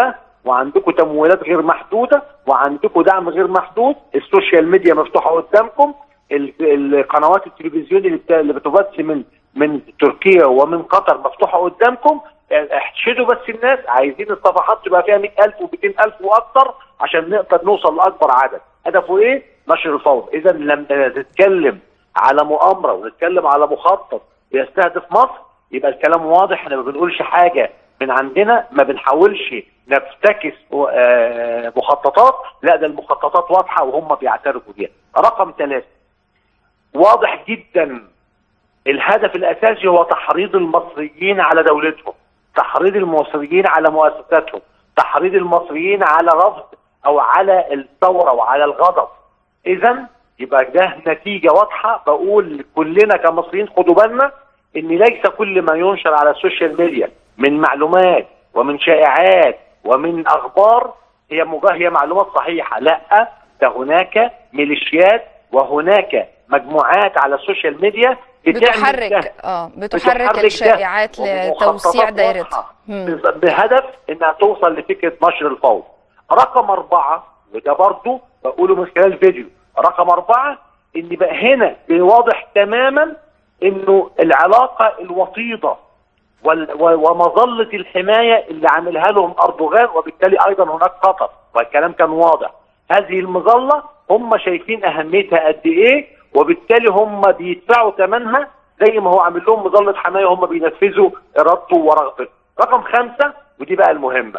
وعندكم تمويلات غير محدوده وعندكم دعم غير محدود السوشيال ميديا مفتوحه قدامكم ال- القنوات التلفزيون اللي بت- اللي بتبث من من تركيا ومن قطر مفتوحه قدامكم احشدوا بس الناس عايزين الصفحات تبقى فيها 100000 و200000 واكتر عشان نقدر نوصل لاكبر عدد هدفه ايه نشر الفوضى اذا لما نتكلم على مؤامره ونتكلم على مخطط بيستهدف مصر يبقى الكلام واضح احنا ما بنقولش حاجه من عندنا ما بنحاولش نفتكس آه، مخططات لا ده المخططات واضحه وهم بيعترفوا بيها رقم ثلاثه واضح جدا الهدف الاساسي هو تحريض المصريين على دولتهم تحريض المصريين على مؤسساتهم تحريض المصريين على رفض او على الثوره وعلى الغضب اذا يبقى ده نتيجه واضحه بقول كلنا كمصريين خدوا بالنا ان ليس كل ما ينشر على السوشيال ميديا من معلومات ومن شائعات ومن اخبار هي مجا- هي معلومات صحيحه لا ده هناك ميليشيات وهناك مجموعات على السوشيال ميديا بتعمل ده. بتحرك اه بتحرك بتحرك ده الشائعات وبمخططات لتوسيع دائرتها واضحة. مم. بهدف انها توصل لفكره نشر الفوضى. رقم اربعه وده برضه بقوله من خلال فيديو، رقم اربعه ان بقى هنا واضح تماما انه العلاقه الوطيده وال- و- ومظله الحمايه اللي عاملها لهم اردوغان وبالتالي ايضا هناك خطر والكلام كان واضح. هذه المظله هم شايفين اهميتها قد ايه وبالتالي هم بيدفعوا ثمنها زي ما هو عامل لهم مظله حمايه هم بينفذوا ارادته ورغبته. رقم خمسه ودي بقى المهمه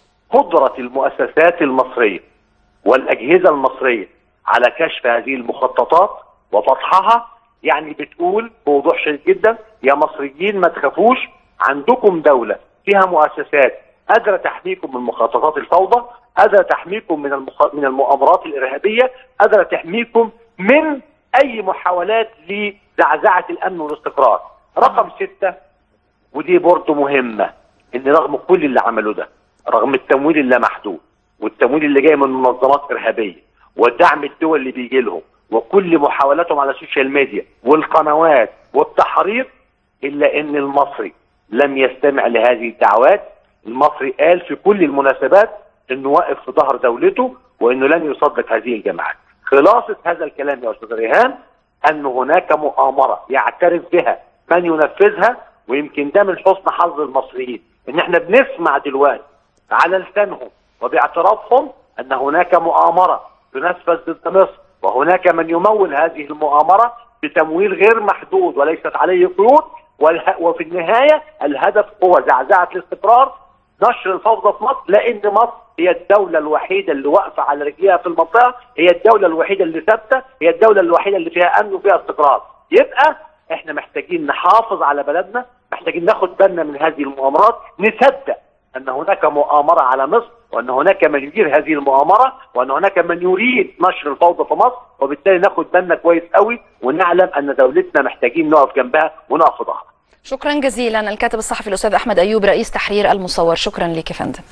قدره المؤسسات المصريه والاجهزه المصريه على كشف هذه المخططات وفتحها يعني بتقول بوضوح شديد جدا يا مصريين ما تخافوش عندكم دوله فيها مؤسسات قادره تحميكم من مخططات الفوضى قادره تحميكم من المخ... من المؤامرات الارهابيه قادره تحميكم من اي محاولات لزعزعه الامن والاستقرار رقم سته ودي برضه مهمه ان رغم كل اللي عملوه ده رغم التمويل اللامحدود والتمويل اللي جاي من منظمات ارهابيه والدعم الدول اللي بيجي لهم وكل محاولاتهم على السوشيال ميديا والقنوات والتحريض الا ان المصري لم يستمع لهذه الدعوات المصري قال في كل المناسبات انه واقف في ظهر دولته وانه لن يصدق هذه الجماعات خلاصه هذا الكلام يا استاذ ريهان ان هناك مؤامره يعترف بها من ينفذها ويمكن ده من حسن حظ المصريين ان احنا بنسمع دلوقتي على لسانهم وباعترافهم ان هناك مؤامره تنفذ ضد مصر وهناك من يمول هذه المؤامره بتمويل غير محدود وليست عليه قيود والها- وفي النهايه الهدف هو زعزعه الاستقرار نشر الفوضى في مصر لان مصر هي الدوله الوحيده اللي واقفه على رجليها في المنطقه هي الدوله الوحيده اللي ثابته هي الدوله الوحيده اللي فيها امن وفيها استقرار يبقى احنا محتاجين نحافظ على بلدنا محتاجين ناخد بالنا من هذه المؤامرات نصدق ان هناك مؤامره على مصر وان هناك من يدير هذه المؤامره وان هناك من يريد نشر الفوضى في مصر وبالتالي ناخد بالنا كويس قوي ونعلم ان دولتنا محتاجين نقف جنبها ونقف في ظهرها شكرا جزيلا الكاتب الصحفي الاستاذ احمد ايوب رئيس تحرير المصور شكرا لك يا فندم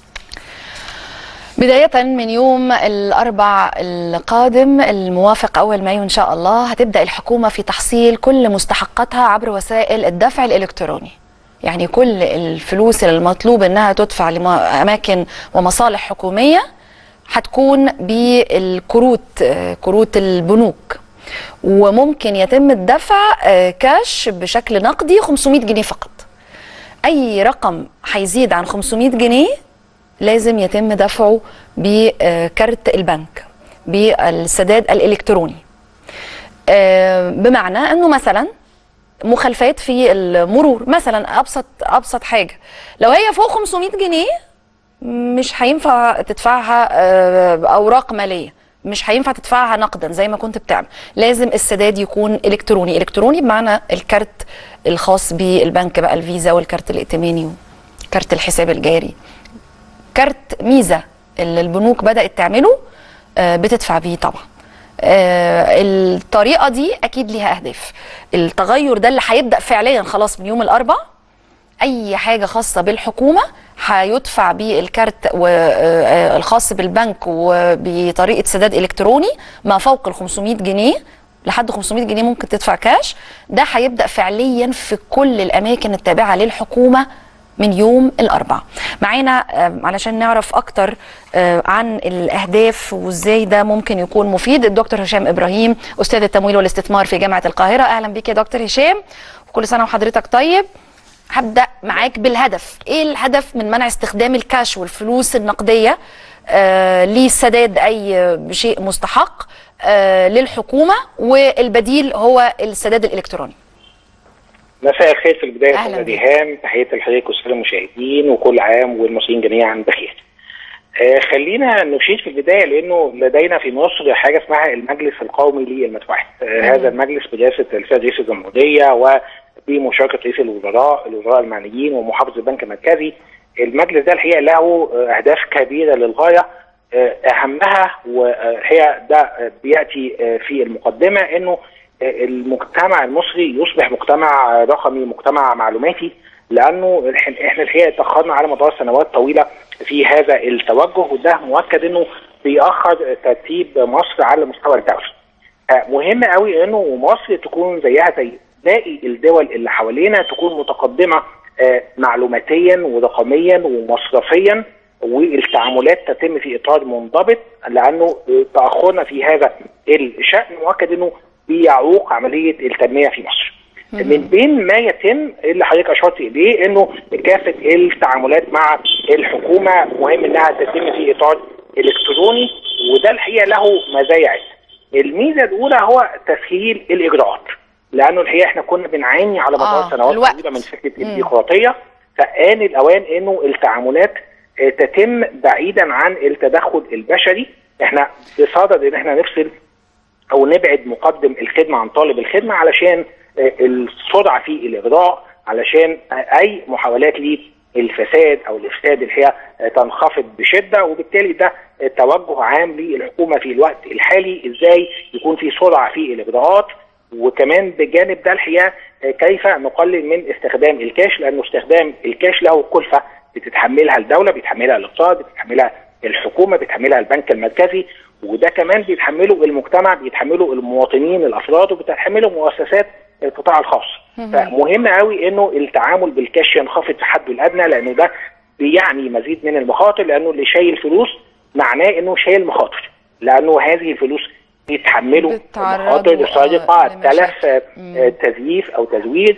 بداية من يوم الأربع القادم الموافق أول مايو إن شاء الله هتبدأ الحكومة في تحصيل كل مستحقاتها عبر وسائل الدفع الإلكتروني يعني كل الفلوس المطلوب إنها تدفع لأماكن ومصالح حكومية هتكون بالكروت آه، كروت البنوك وممكن يتم الدفع آه، كاش بشكل نقدي 500 جنيه فقط اي رقم هيزيد عن 500 جنيه لازم يتم دفعه بكارت البنك بالسداد الالكتروني آه، بمعنى انه مثلا مخالفات في المرور مثلا ابسط ابسط حاجه لو هي فوق 500 جنيه مش هينفع تدفعها آه، اوراق ماليه مش هينفع تدفعها نقدا زي ما كنت بتعمل لازم السداد يكون الكتروني الكتروني بمعنى الكارت الخاص بالبنك بقى الفيزا والكارت الائتماني وكارت الحساب الجاري كارت ميزه اللي البنوك بدات تعمله آه، بتدفع بيه طبعا آه، الطريقه دي اكيد ليها اهداف التغير ده اللي هيبدا فعليا خلاص من يوم الاربع اي حاجه خاصه بالحكومه هيدفع بالكارت و- آه، الخاص بالبنك وبطريقه سداد الكتروني ما فوق ال 500 جنيه لحد 500 جنيه ممكن تدفع كاش ده هيبدا فعليا في كل الاماكن التابعه للحكومه من يوم الاربعاء معانا آه، علشان نعرف اكتر آه، عن الاهداف وازاي ده ممكن يكون مفيد الدكتور هشام ابراهيم استاذ التمويل والاستثمار في جامعه القاهره اهلا بيك يا دكتور هشام وكل سنه وحضرتك طيب هبدا معاك بالهدف ايه الهدف من منع استخدام الكاش والفلوس النقديه آه لسداد اي شيء مستحق آه للحكومه والبديل هو السداد الالكتروني مساء الخير في البدايه أهلاً استاذ بيك. ايهام تحياتي لحضرتك والساده المشاهدين وكل عام والمصريين جميعا بخير. آه خلينا نشير في البدايه لانه لدينا في مصر حاجه اسمها المجلس القومي للمدفوعات. آه هذا المجلس برئاسه السيد رئيس الجمهوريه وبمشاركه رئيس الوزراء، الوزراء المعنيين ومحافظ البنك المركزي. المجلس ده الحقيقه له آه، اهداف كبيره للغايه آه، اهمها وهي ده آه، بياتي آه، في المقدمه انه المجتمع المصري يصبح مجتمع رقمي مجتمع معلوماتي لانه الح- احنا الحقيقه اتاخرنا على مدار سنوات طويله في هذا التوجه وده مؤكد انه بيأخر ترتيب مصر على مستوى الدولي. آه، مهم قوي انه مصر تكون زيها زي باقي الدول اللي حوالينا تكون متقدمه آه، معلوماتيا ورقميا ومصرفيا والتعاملات تتم في اطار منضبط لانه آه، تاخرنا في هذا الشان مؤكد انه بيعوق عمليه التنميه في مصر. من بين ما يتم اللي حضرتك اشرت اليه انه كافه التعاملات مع الحكومه مهم انها تتم في اطار الكتروني وده الحقيقه له مزايا عده. الميزه الاولى هو تسهيل الاجراءات لانه الحقيقه احنا كنا بنعاني على مدار آه، سنوات الوقت. طويله من فكره البيروقراطيه فآن الاوان انه التعاملات آه، تتم بعيدا عن التدخل البشري احنا بصدد ان احنا نفصل او نبعد مقدم الخدمه عن طالب الخدمه علشان آه، السرعه في الاجراء علشان آه، اي محاولات للفساد او الافساد الحقيقه آه، تنخفض بشده وبالتالي ده آه، توجه عام للحكومه في الوقت الحالي ازاي يكون في سرعه في الاجراءات وكمان بجانب ده الحقيقه آه، كيف نقلل من استخدام الكاش لانه استخدام الكاش له كلفه بتتحملها الدوله بيتحملها الاقتصاد بتتحملها الحكومه بتحملها البنك المركزي وده كمان بيتحمله المجتمع بيتحمله المواطنين الافراد وبتتحمله مؤسسات القطاع الخاص فمهم قوي انه التعامل بالكاش ينخفض في حده الادنى لانه ده بيعني مزيد من المخاطر لانه اللي شايل فلوس معناه انه شايل مخاطر لانه هذه الفلوس بيتحملوا بيتعرضوا، مخاطر سرقه آه، تلف آه، آه، تزييف او تزوير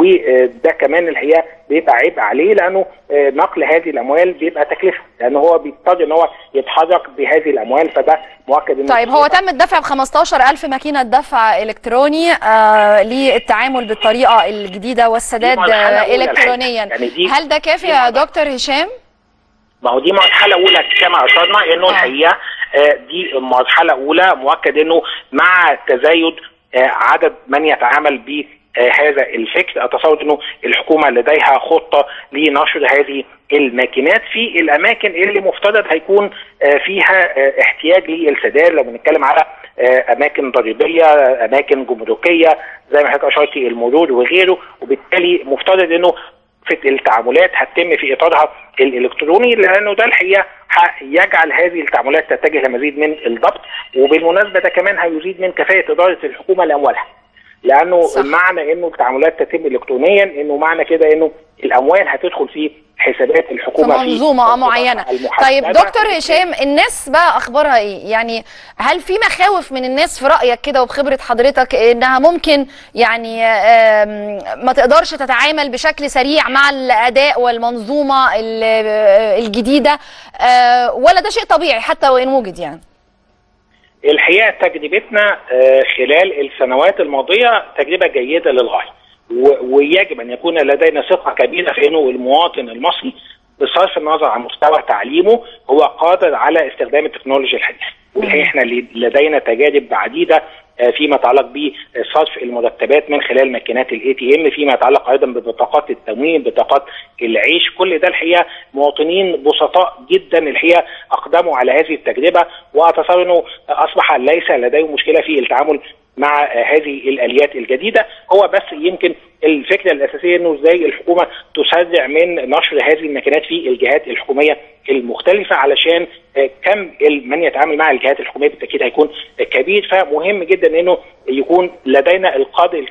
وده كمان الحقيقه بيبقى عبء عليه لانه آه، نقل هذه الاموال بيبقى تكلفه لانه هو بيضطر ان هو يتحرك بهذه الاموال فده مؤكد انه طيب هو تم الدفع ب 15000 ماكينه دفع الكتروني آه للتعامل بالطريقه الجديده والسداد دي مرحلة آه أولى الكترونيا الحقيقة. يعني دي- هل ده كافي يا دكتور هشام؟ ما هو دي مرحله اولى كما اشرنا انه الحقيقه آه، دي مرحله اولى مؤكد انه مع تزايد آه، عدد من يتعامل ب آه، هذا الفكر اتصور انه الحكومه لديها خطه لنشر هذه الماكينات في الاماكن اللي مفترض هيكون آه، فيها آه، احتياج للسداد لو بنتكلم على آه، اماكن ضريبيه اماكن جمركيه زي ما حضرتك اشرتي المرور وغيره وبالتالي مفترض انه في التعاملات هتتم في اطارها الالكتروني لانه ده الحقيقه هيجعل هذه التعاملات تتجه لمزيد من الضبط وبالمناسبه ده كمان هيزيد من كفاءه اداره الحكومه لاموالها لانه صح. معنى انه التعاملات تتم الكترونيا انه معنى كده انه الاموال هتدخل في حسابات في الحكومه منظومه معينه المحددة. طيب دكتور هشام الناس بقى اخبارها ايه يعني هل في مخاوف من الناس في رايك كده وبخبره حضرتك انها ممكن يعني آم، ما تقدرش تتعامل بشكل سريع مع الاداء والمنظومه ال- آه، الجديده آه، ولا ده شيء طبيعي حتى وان وجد يعني الحقيقه تجربتنا آه، خلال السنوات الماضيه تجربه جيده للغايه و- ويجب ان يكون لدينا ثقه كبيره في انه المواطن المصري بصرف النظر عن مستوى تعليمه هو قادر على استخدام التكنولوجيا الحديثه والحقيقه احنا ل- لدينا تجارب عديده آه، فيما يتعلق بصرف المرتبات من خلال ماكينات الاي تي ام فيما يتعلق ايضا ببطاقات التموين بطاقات العيش كل ده الحقيقه مواطنين بسطاء جدا الحقيقه اقدموا على هذه التجربه واتصور انه اصبح ليس لديهم مشكله في التعامل مع آه، هذه الاليات الجديده هو بس يمكن الفكره الاساسيه انه ازاي الحكومه تسرع من نشر هذه الماكينات في الجهات الحكوميه المختلفه علشان آه، كم ال- من يتعامل مع الجهات الحكوميه بالتاكيد هيكون آه، كبير فمهم جدا انه يكون لدينا القدر الكافي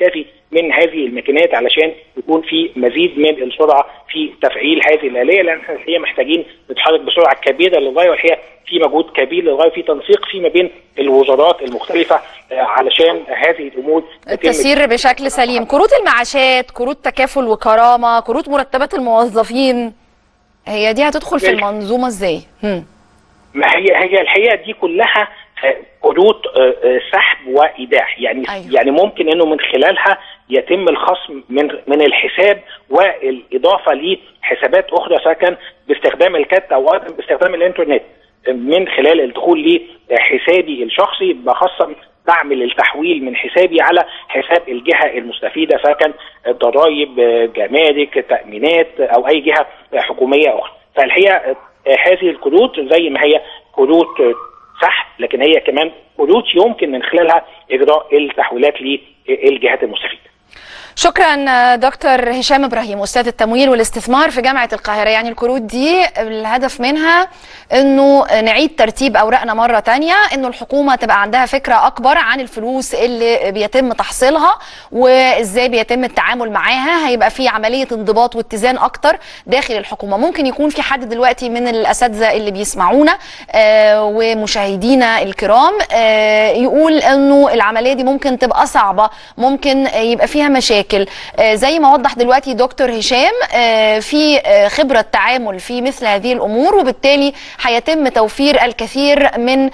من هذه الماكينات علشان يكون في مزيد من السرعه في تفعيل هذه الاليه لان احنا الحقيقه محتاجين نتحرك بسرعه كبيره للغايه والحقيقه في مجهود كبير للغايه في تنسيق فيما بين الوزارات المختلفه آه، علشان هذه الامور تتم تسير بشكل سليم كروت المعاشات كروت تكافل وكرامه كروت مرتبات الموظفين هي دي هتدخل في ماشي. المنظومه ازاي هم. ما هي هي الحقيقه دي كلها آه، كروت آه، آه، سحب وايداع يعني أيوة. يعني ممكن انه من خلالها يتم الخصم من من الحساب والاضافه لحسابات اخرى سواء كان باستخدام الكارت او ايضا باستخدام الانترنت من خلال الدخول لحسابي الشخصي بخصم بعمل التحويل من حسابي على حساب الجهه المستفيده سواء كان ضرائب آه، جمارك تامينات او اي جهه آه، حكوميه اخرى فالحقيقه آه، هذه الكروت زي ما هي كروت آه، سحب لكن هي كمان كروت يمكن من خلالها اجراء التحويلات للجهات المستفيده شكرا آه، دكتور هشام ابراهيم استاذ التمويل والاستثمار في جامعه القاهره يعني الكروت دي الهدف منها انه نعيد ترتيب اوراقنا مره تانية انه الحكومه تبقى عندها فكره اكبر عن الفلوس اللي بيتم تحصيلها وازاي بيتم التعامل معاها هيبقى في عمليه انضباط واتزان اكتر داخل الحكومه ممكن يكون في حد دلوقتي من الاساتذه اللي بيسمعونا آه، ومشاهدينا الكرام آه، يقول انه العمليه دي ممكن تبقى صعبه ممكن آه، يبقى فيها مشاكل آه، زي ما وضح دلوقتي دكتور هشام آه، في آه، خبره تعامل في مثل هذه الامور وبالتالي هيتم توفير الكثير من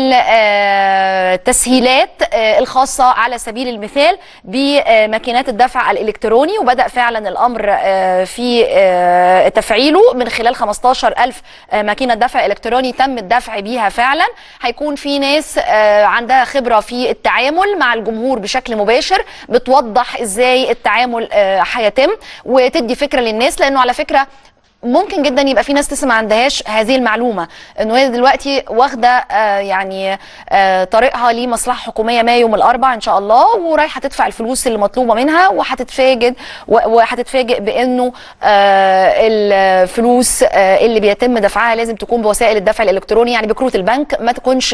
التسهيلات الخاصه على سبيل المثال بماكينات الدفع الالكتروني وبدا فعلا الامر آه، في آه، تفعيله من خلال 15000 آه، ماكينه دفع الكتروني تم الدفع بيها فعلا هيكون في ناس آه، عندها خبره في التعامل مع الجمهور بشكل مباشر بتوضح ازاي التعامل آه، هيتم وتدي فكره للناس لانه على فكره ممكن جدا يبقى في ناس لسه ما عندهاش هذه المعلومه انه هي دلوقتي واخده آه يعني آه طريقها لمصلحه حكوميه ما يوم الاربعاء ان شاء الله ورايحه تدفع الفلوس اللي مطلوبه منها وهتتفاجئ و- وهتتفاجئ بانه آه الفلوس آه اللي بيتم دفعها لازم تكون بوسائل الدفع الالكتروني يعني بكروت البنك ما تكونش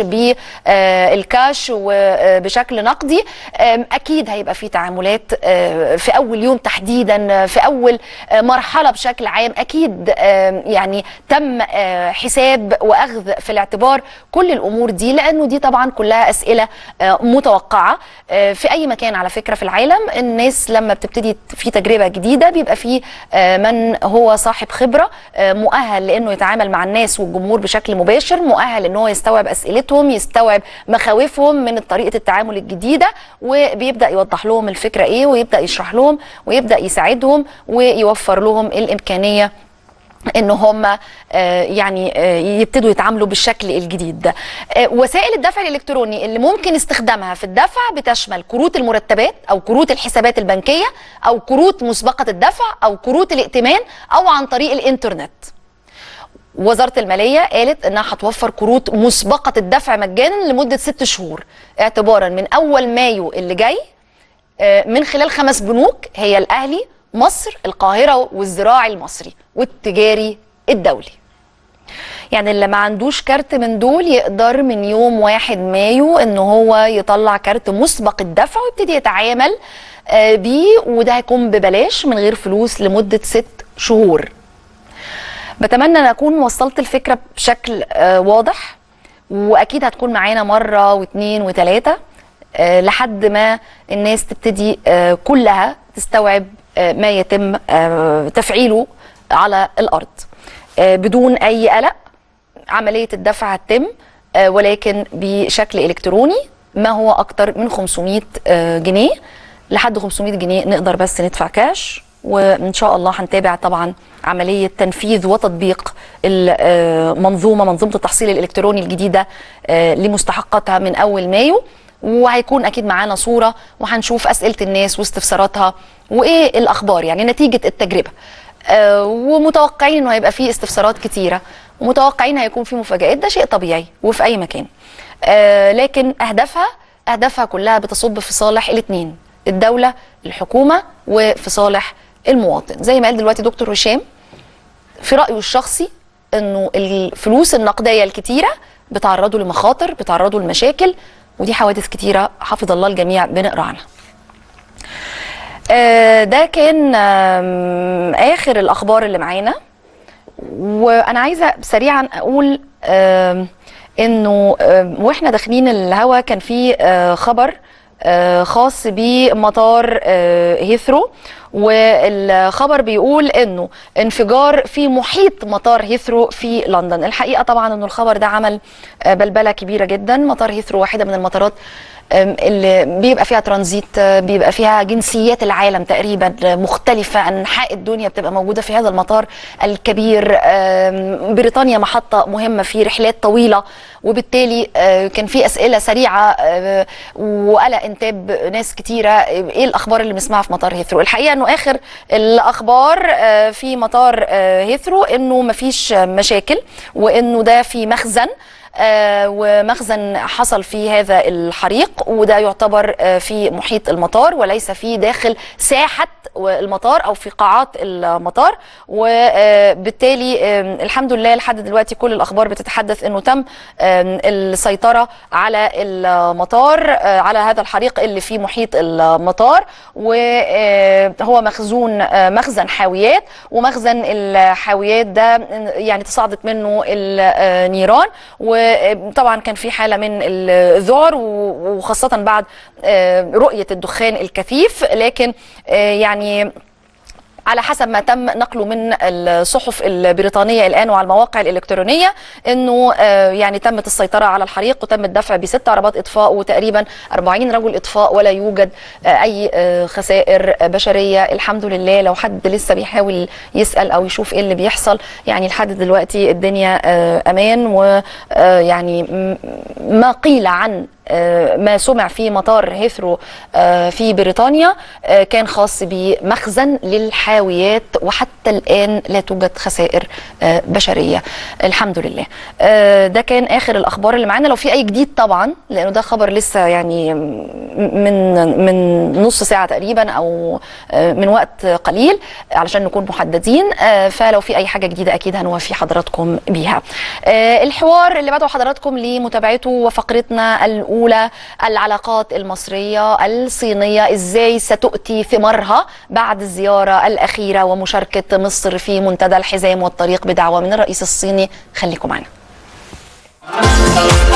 بالكاش وبشكل نقدي آم، اكيد هيبقى في تعاملات آه، في اول يوم تحديدا آه، في اول آه، مرحله بشكل عام اكيد آم، يعني تم آه، حساب واخذ في الاعتبار كل الامور دي لانه دي طبعا كلها اسئله آه، متوقعه آه، في اي مكان على فكره في العالم الناس لما بتبتدي في تجربه جديده بيبقى في آه، من هو صاحب خبره آه، مؤهل لانه يتعامل مع الناس والجمهور بشكل مباشر مؤهل ان هو يستوعب اسئلتهم يستوعب مخاوفهم من طريقه التعامل الجديده وبيبدا يوضح لهم الفكره ايه ويبدا يشرح لهم ويبدا يساعدهم ويوفر لهم الامكانيه ان هم آه، يعني آه، يبتدوا يتعاملوا بالشكل الجديد آه، وسائل الدفع الالكتروني اللي ممكن استخدامها في الدفع بتشمل كروت المرتبات او كروت الحسابات البنكيه او كروت مسبقه الدفع او كروت الائتمان او عن طريق الانترنت وزارة المالية قالت انها هتوفر كروت مسبقة الدفع مجانا لمدة ست شهور اعتبارا من اول مايو اللي جاي آه، من خلال خمس بنوك هي الاهلي مصر القاهرة والزراعي المصري والتجاري الدولي يعني اللي ما عندوش كارت من دول يقدر من يوم واحد مايو ان هو يطلع كارت مسبق الدفع ويبتدي يتعامل آه، بيه وده هيكون ببلاش من غير فلوس لمدة ست شهور بتمنى ان اكون وصلت الفكره بشكل آه، واضح واكيد هتكون معانا مره واثنين وثلاثه آه، لحد ما الناس تبتدي آه، كلها تستوعب آه، ما يتم آه، تفعيله على الارض آه، بدون اي قلق عمليه الدفع هتتم آه، ولكن بشكل الكتروني ما هو اكتر من 500 آه، جنيه لحد 500 جنيه نقدر بس ندفع كاش وان شاء الله هنتابع طبعا عمليه تنفيذ وتطبيق المنظومه منظومه التحصيل الالكتروني الجديده آه، لمستحقاتها من اول مايو وهيكون اكيد معانا صوره وهنشوف اسئله الناس واستفساراتها وايه الاخبار يعني نتيجه التجربه آه، ومتوقعين انه هيبقى فيه استفسارات كتيره ومتوقعين هيكون في مفاجآت ده شيء طبيعي وفي اي مكان آه، لكن اهدافها اهدافها كلها بتصب في صالح الاثنين الدوله الحكومه وفي صالح المواطن زي ما قال دلوقتي دكتور هشام في رايه الشخصي انه الفلوس النقديه الكتيره بتعرضوا لمخاطر بتعرضوا لمشاكل ودي حوادث كتيره حفظ الله الجميع بنقرا عنها آه، ده كان آم، اخر الاخبار اللي معانا وانا عايزه سريعا اقول آم، انه آم، واحنا داخلين الهوا كان في آه، خبر آه، خاص بمطار آه، هيثرو والخبر بيقول انه انفجار في محيط مطار هيثرو في لندن الحقيقه طبعا انه الخبر ده عمل آه، بلبله كبيره جدا مطار هيثرو واحده من المطارات أم، اللي بيبقى فيها ترانزيت آه، بيبقى فيها جنسيات العالم تقريبا آه، مختلفة أنحاء الدنيا بتبقى موجودة في هذا المطار الكبير آم، بريطانيا محطة مهمة في رحلات طويلة وبالتالي آه، كان في أسئلة سريعة آه، وقلق انتاب ناس كتيرة آه، إيه الأخبار اللي بنسمعها في مطار هيثرو الحقيقة أنه آخر الأخبار آه، في مطار آه، هيثرو أنه مفيش مشاكل وأنه ده في مخزن آه، ومخزن حصل فيه هذا الحريق وده يعتبر آه، في محيط المطار وليس في داخل ساحة المطار أو في قاعات المطار وبالتالي آم، الحمد لله لحد دلوقتي كل الأخبار بتتحدث أنه تم آم، السيطرة على المطار آه، على هذا الحريق اللي في محيط المطار وهو مخزون آه، مخزن حاويات ومخزن الحاويات ده يعني تصاعدت منه النيران وطبعا كان في حاله من الذعر وخاصه بعد آه، رؤيه الدخان الكثيف لكن آه، يعني على حسب ما تم نقله من الصحف البريطانيه الان وعلى المواقع الالكترونيه انه آه، يعني تمت السيطره على الحريق وتم الدفع بست عربات اطفاء وتقريبا 40 رجل اطفاء ولا يوجد آه، اي آه، خسائر بشريه الحمد لله لو حد لسه بيحاول يسال او يشوف ايه اللي بيحصل يعني لحد دلوقتي الدنيا آه، امان ويعني ما قيل عن آه، ما سمع في مطار هيثرو آه، في بريطانيا آه، كان خاص بمخزن للحاويات وحتى الآن لا توجد خسائر آه، بشرية الحمد لله آه، ده كان آخر الأخبار اللي معانا لو في أي جديد طبعا لأنه ده خبر لسه يعني من من نص ساعة تقريبا أو آه، من وقت قليل علشان نكون محددين آه، فلو في أي حاجة جديدة أكيد هنوفي حضراتكم بيها آه، الحوار اللي بدعو حضراتكم لمتابعته وفقرتنا الأولى العلاقات المصرية الصينية إزاي ستؤتي ثمارها بعد الزيارة الأخيرة ومشاركة مصر في منتدى الحزام والطريق بدعوة من الرئيس الصيني خليكم معنا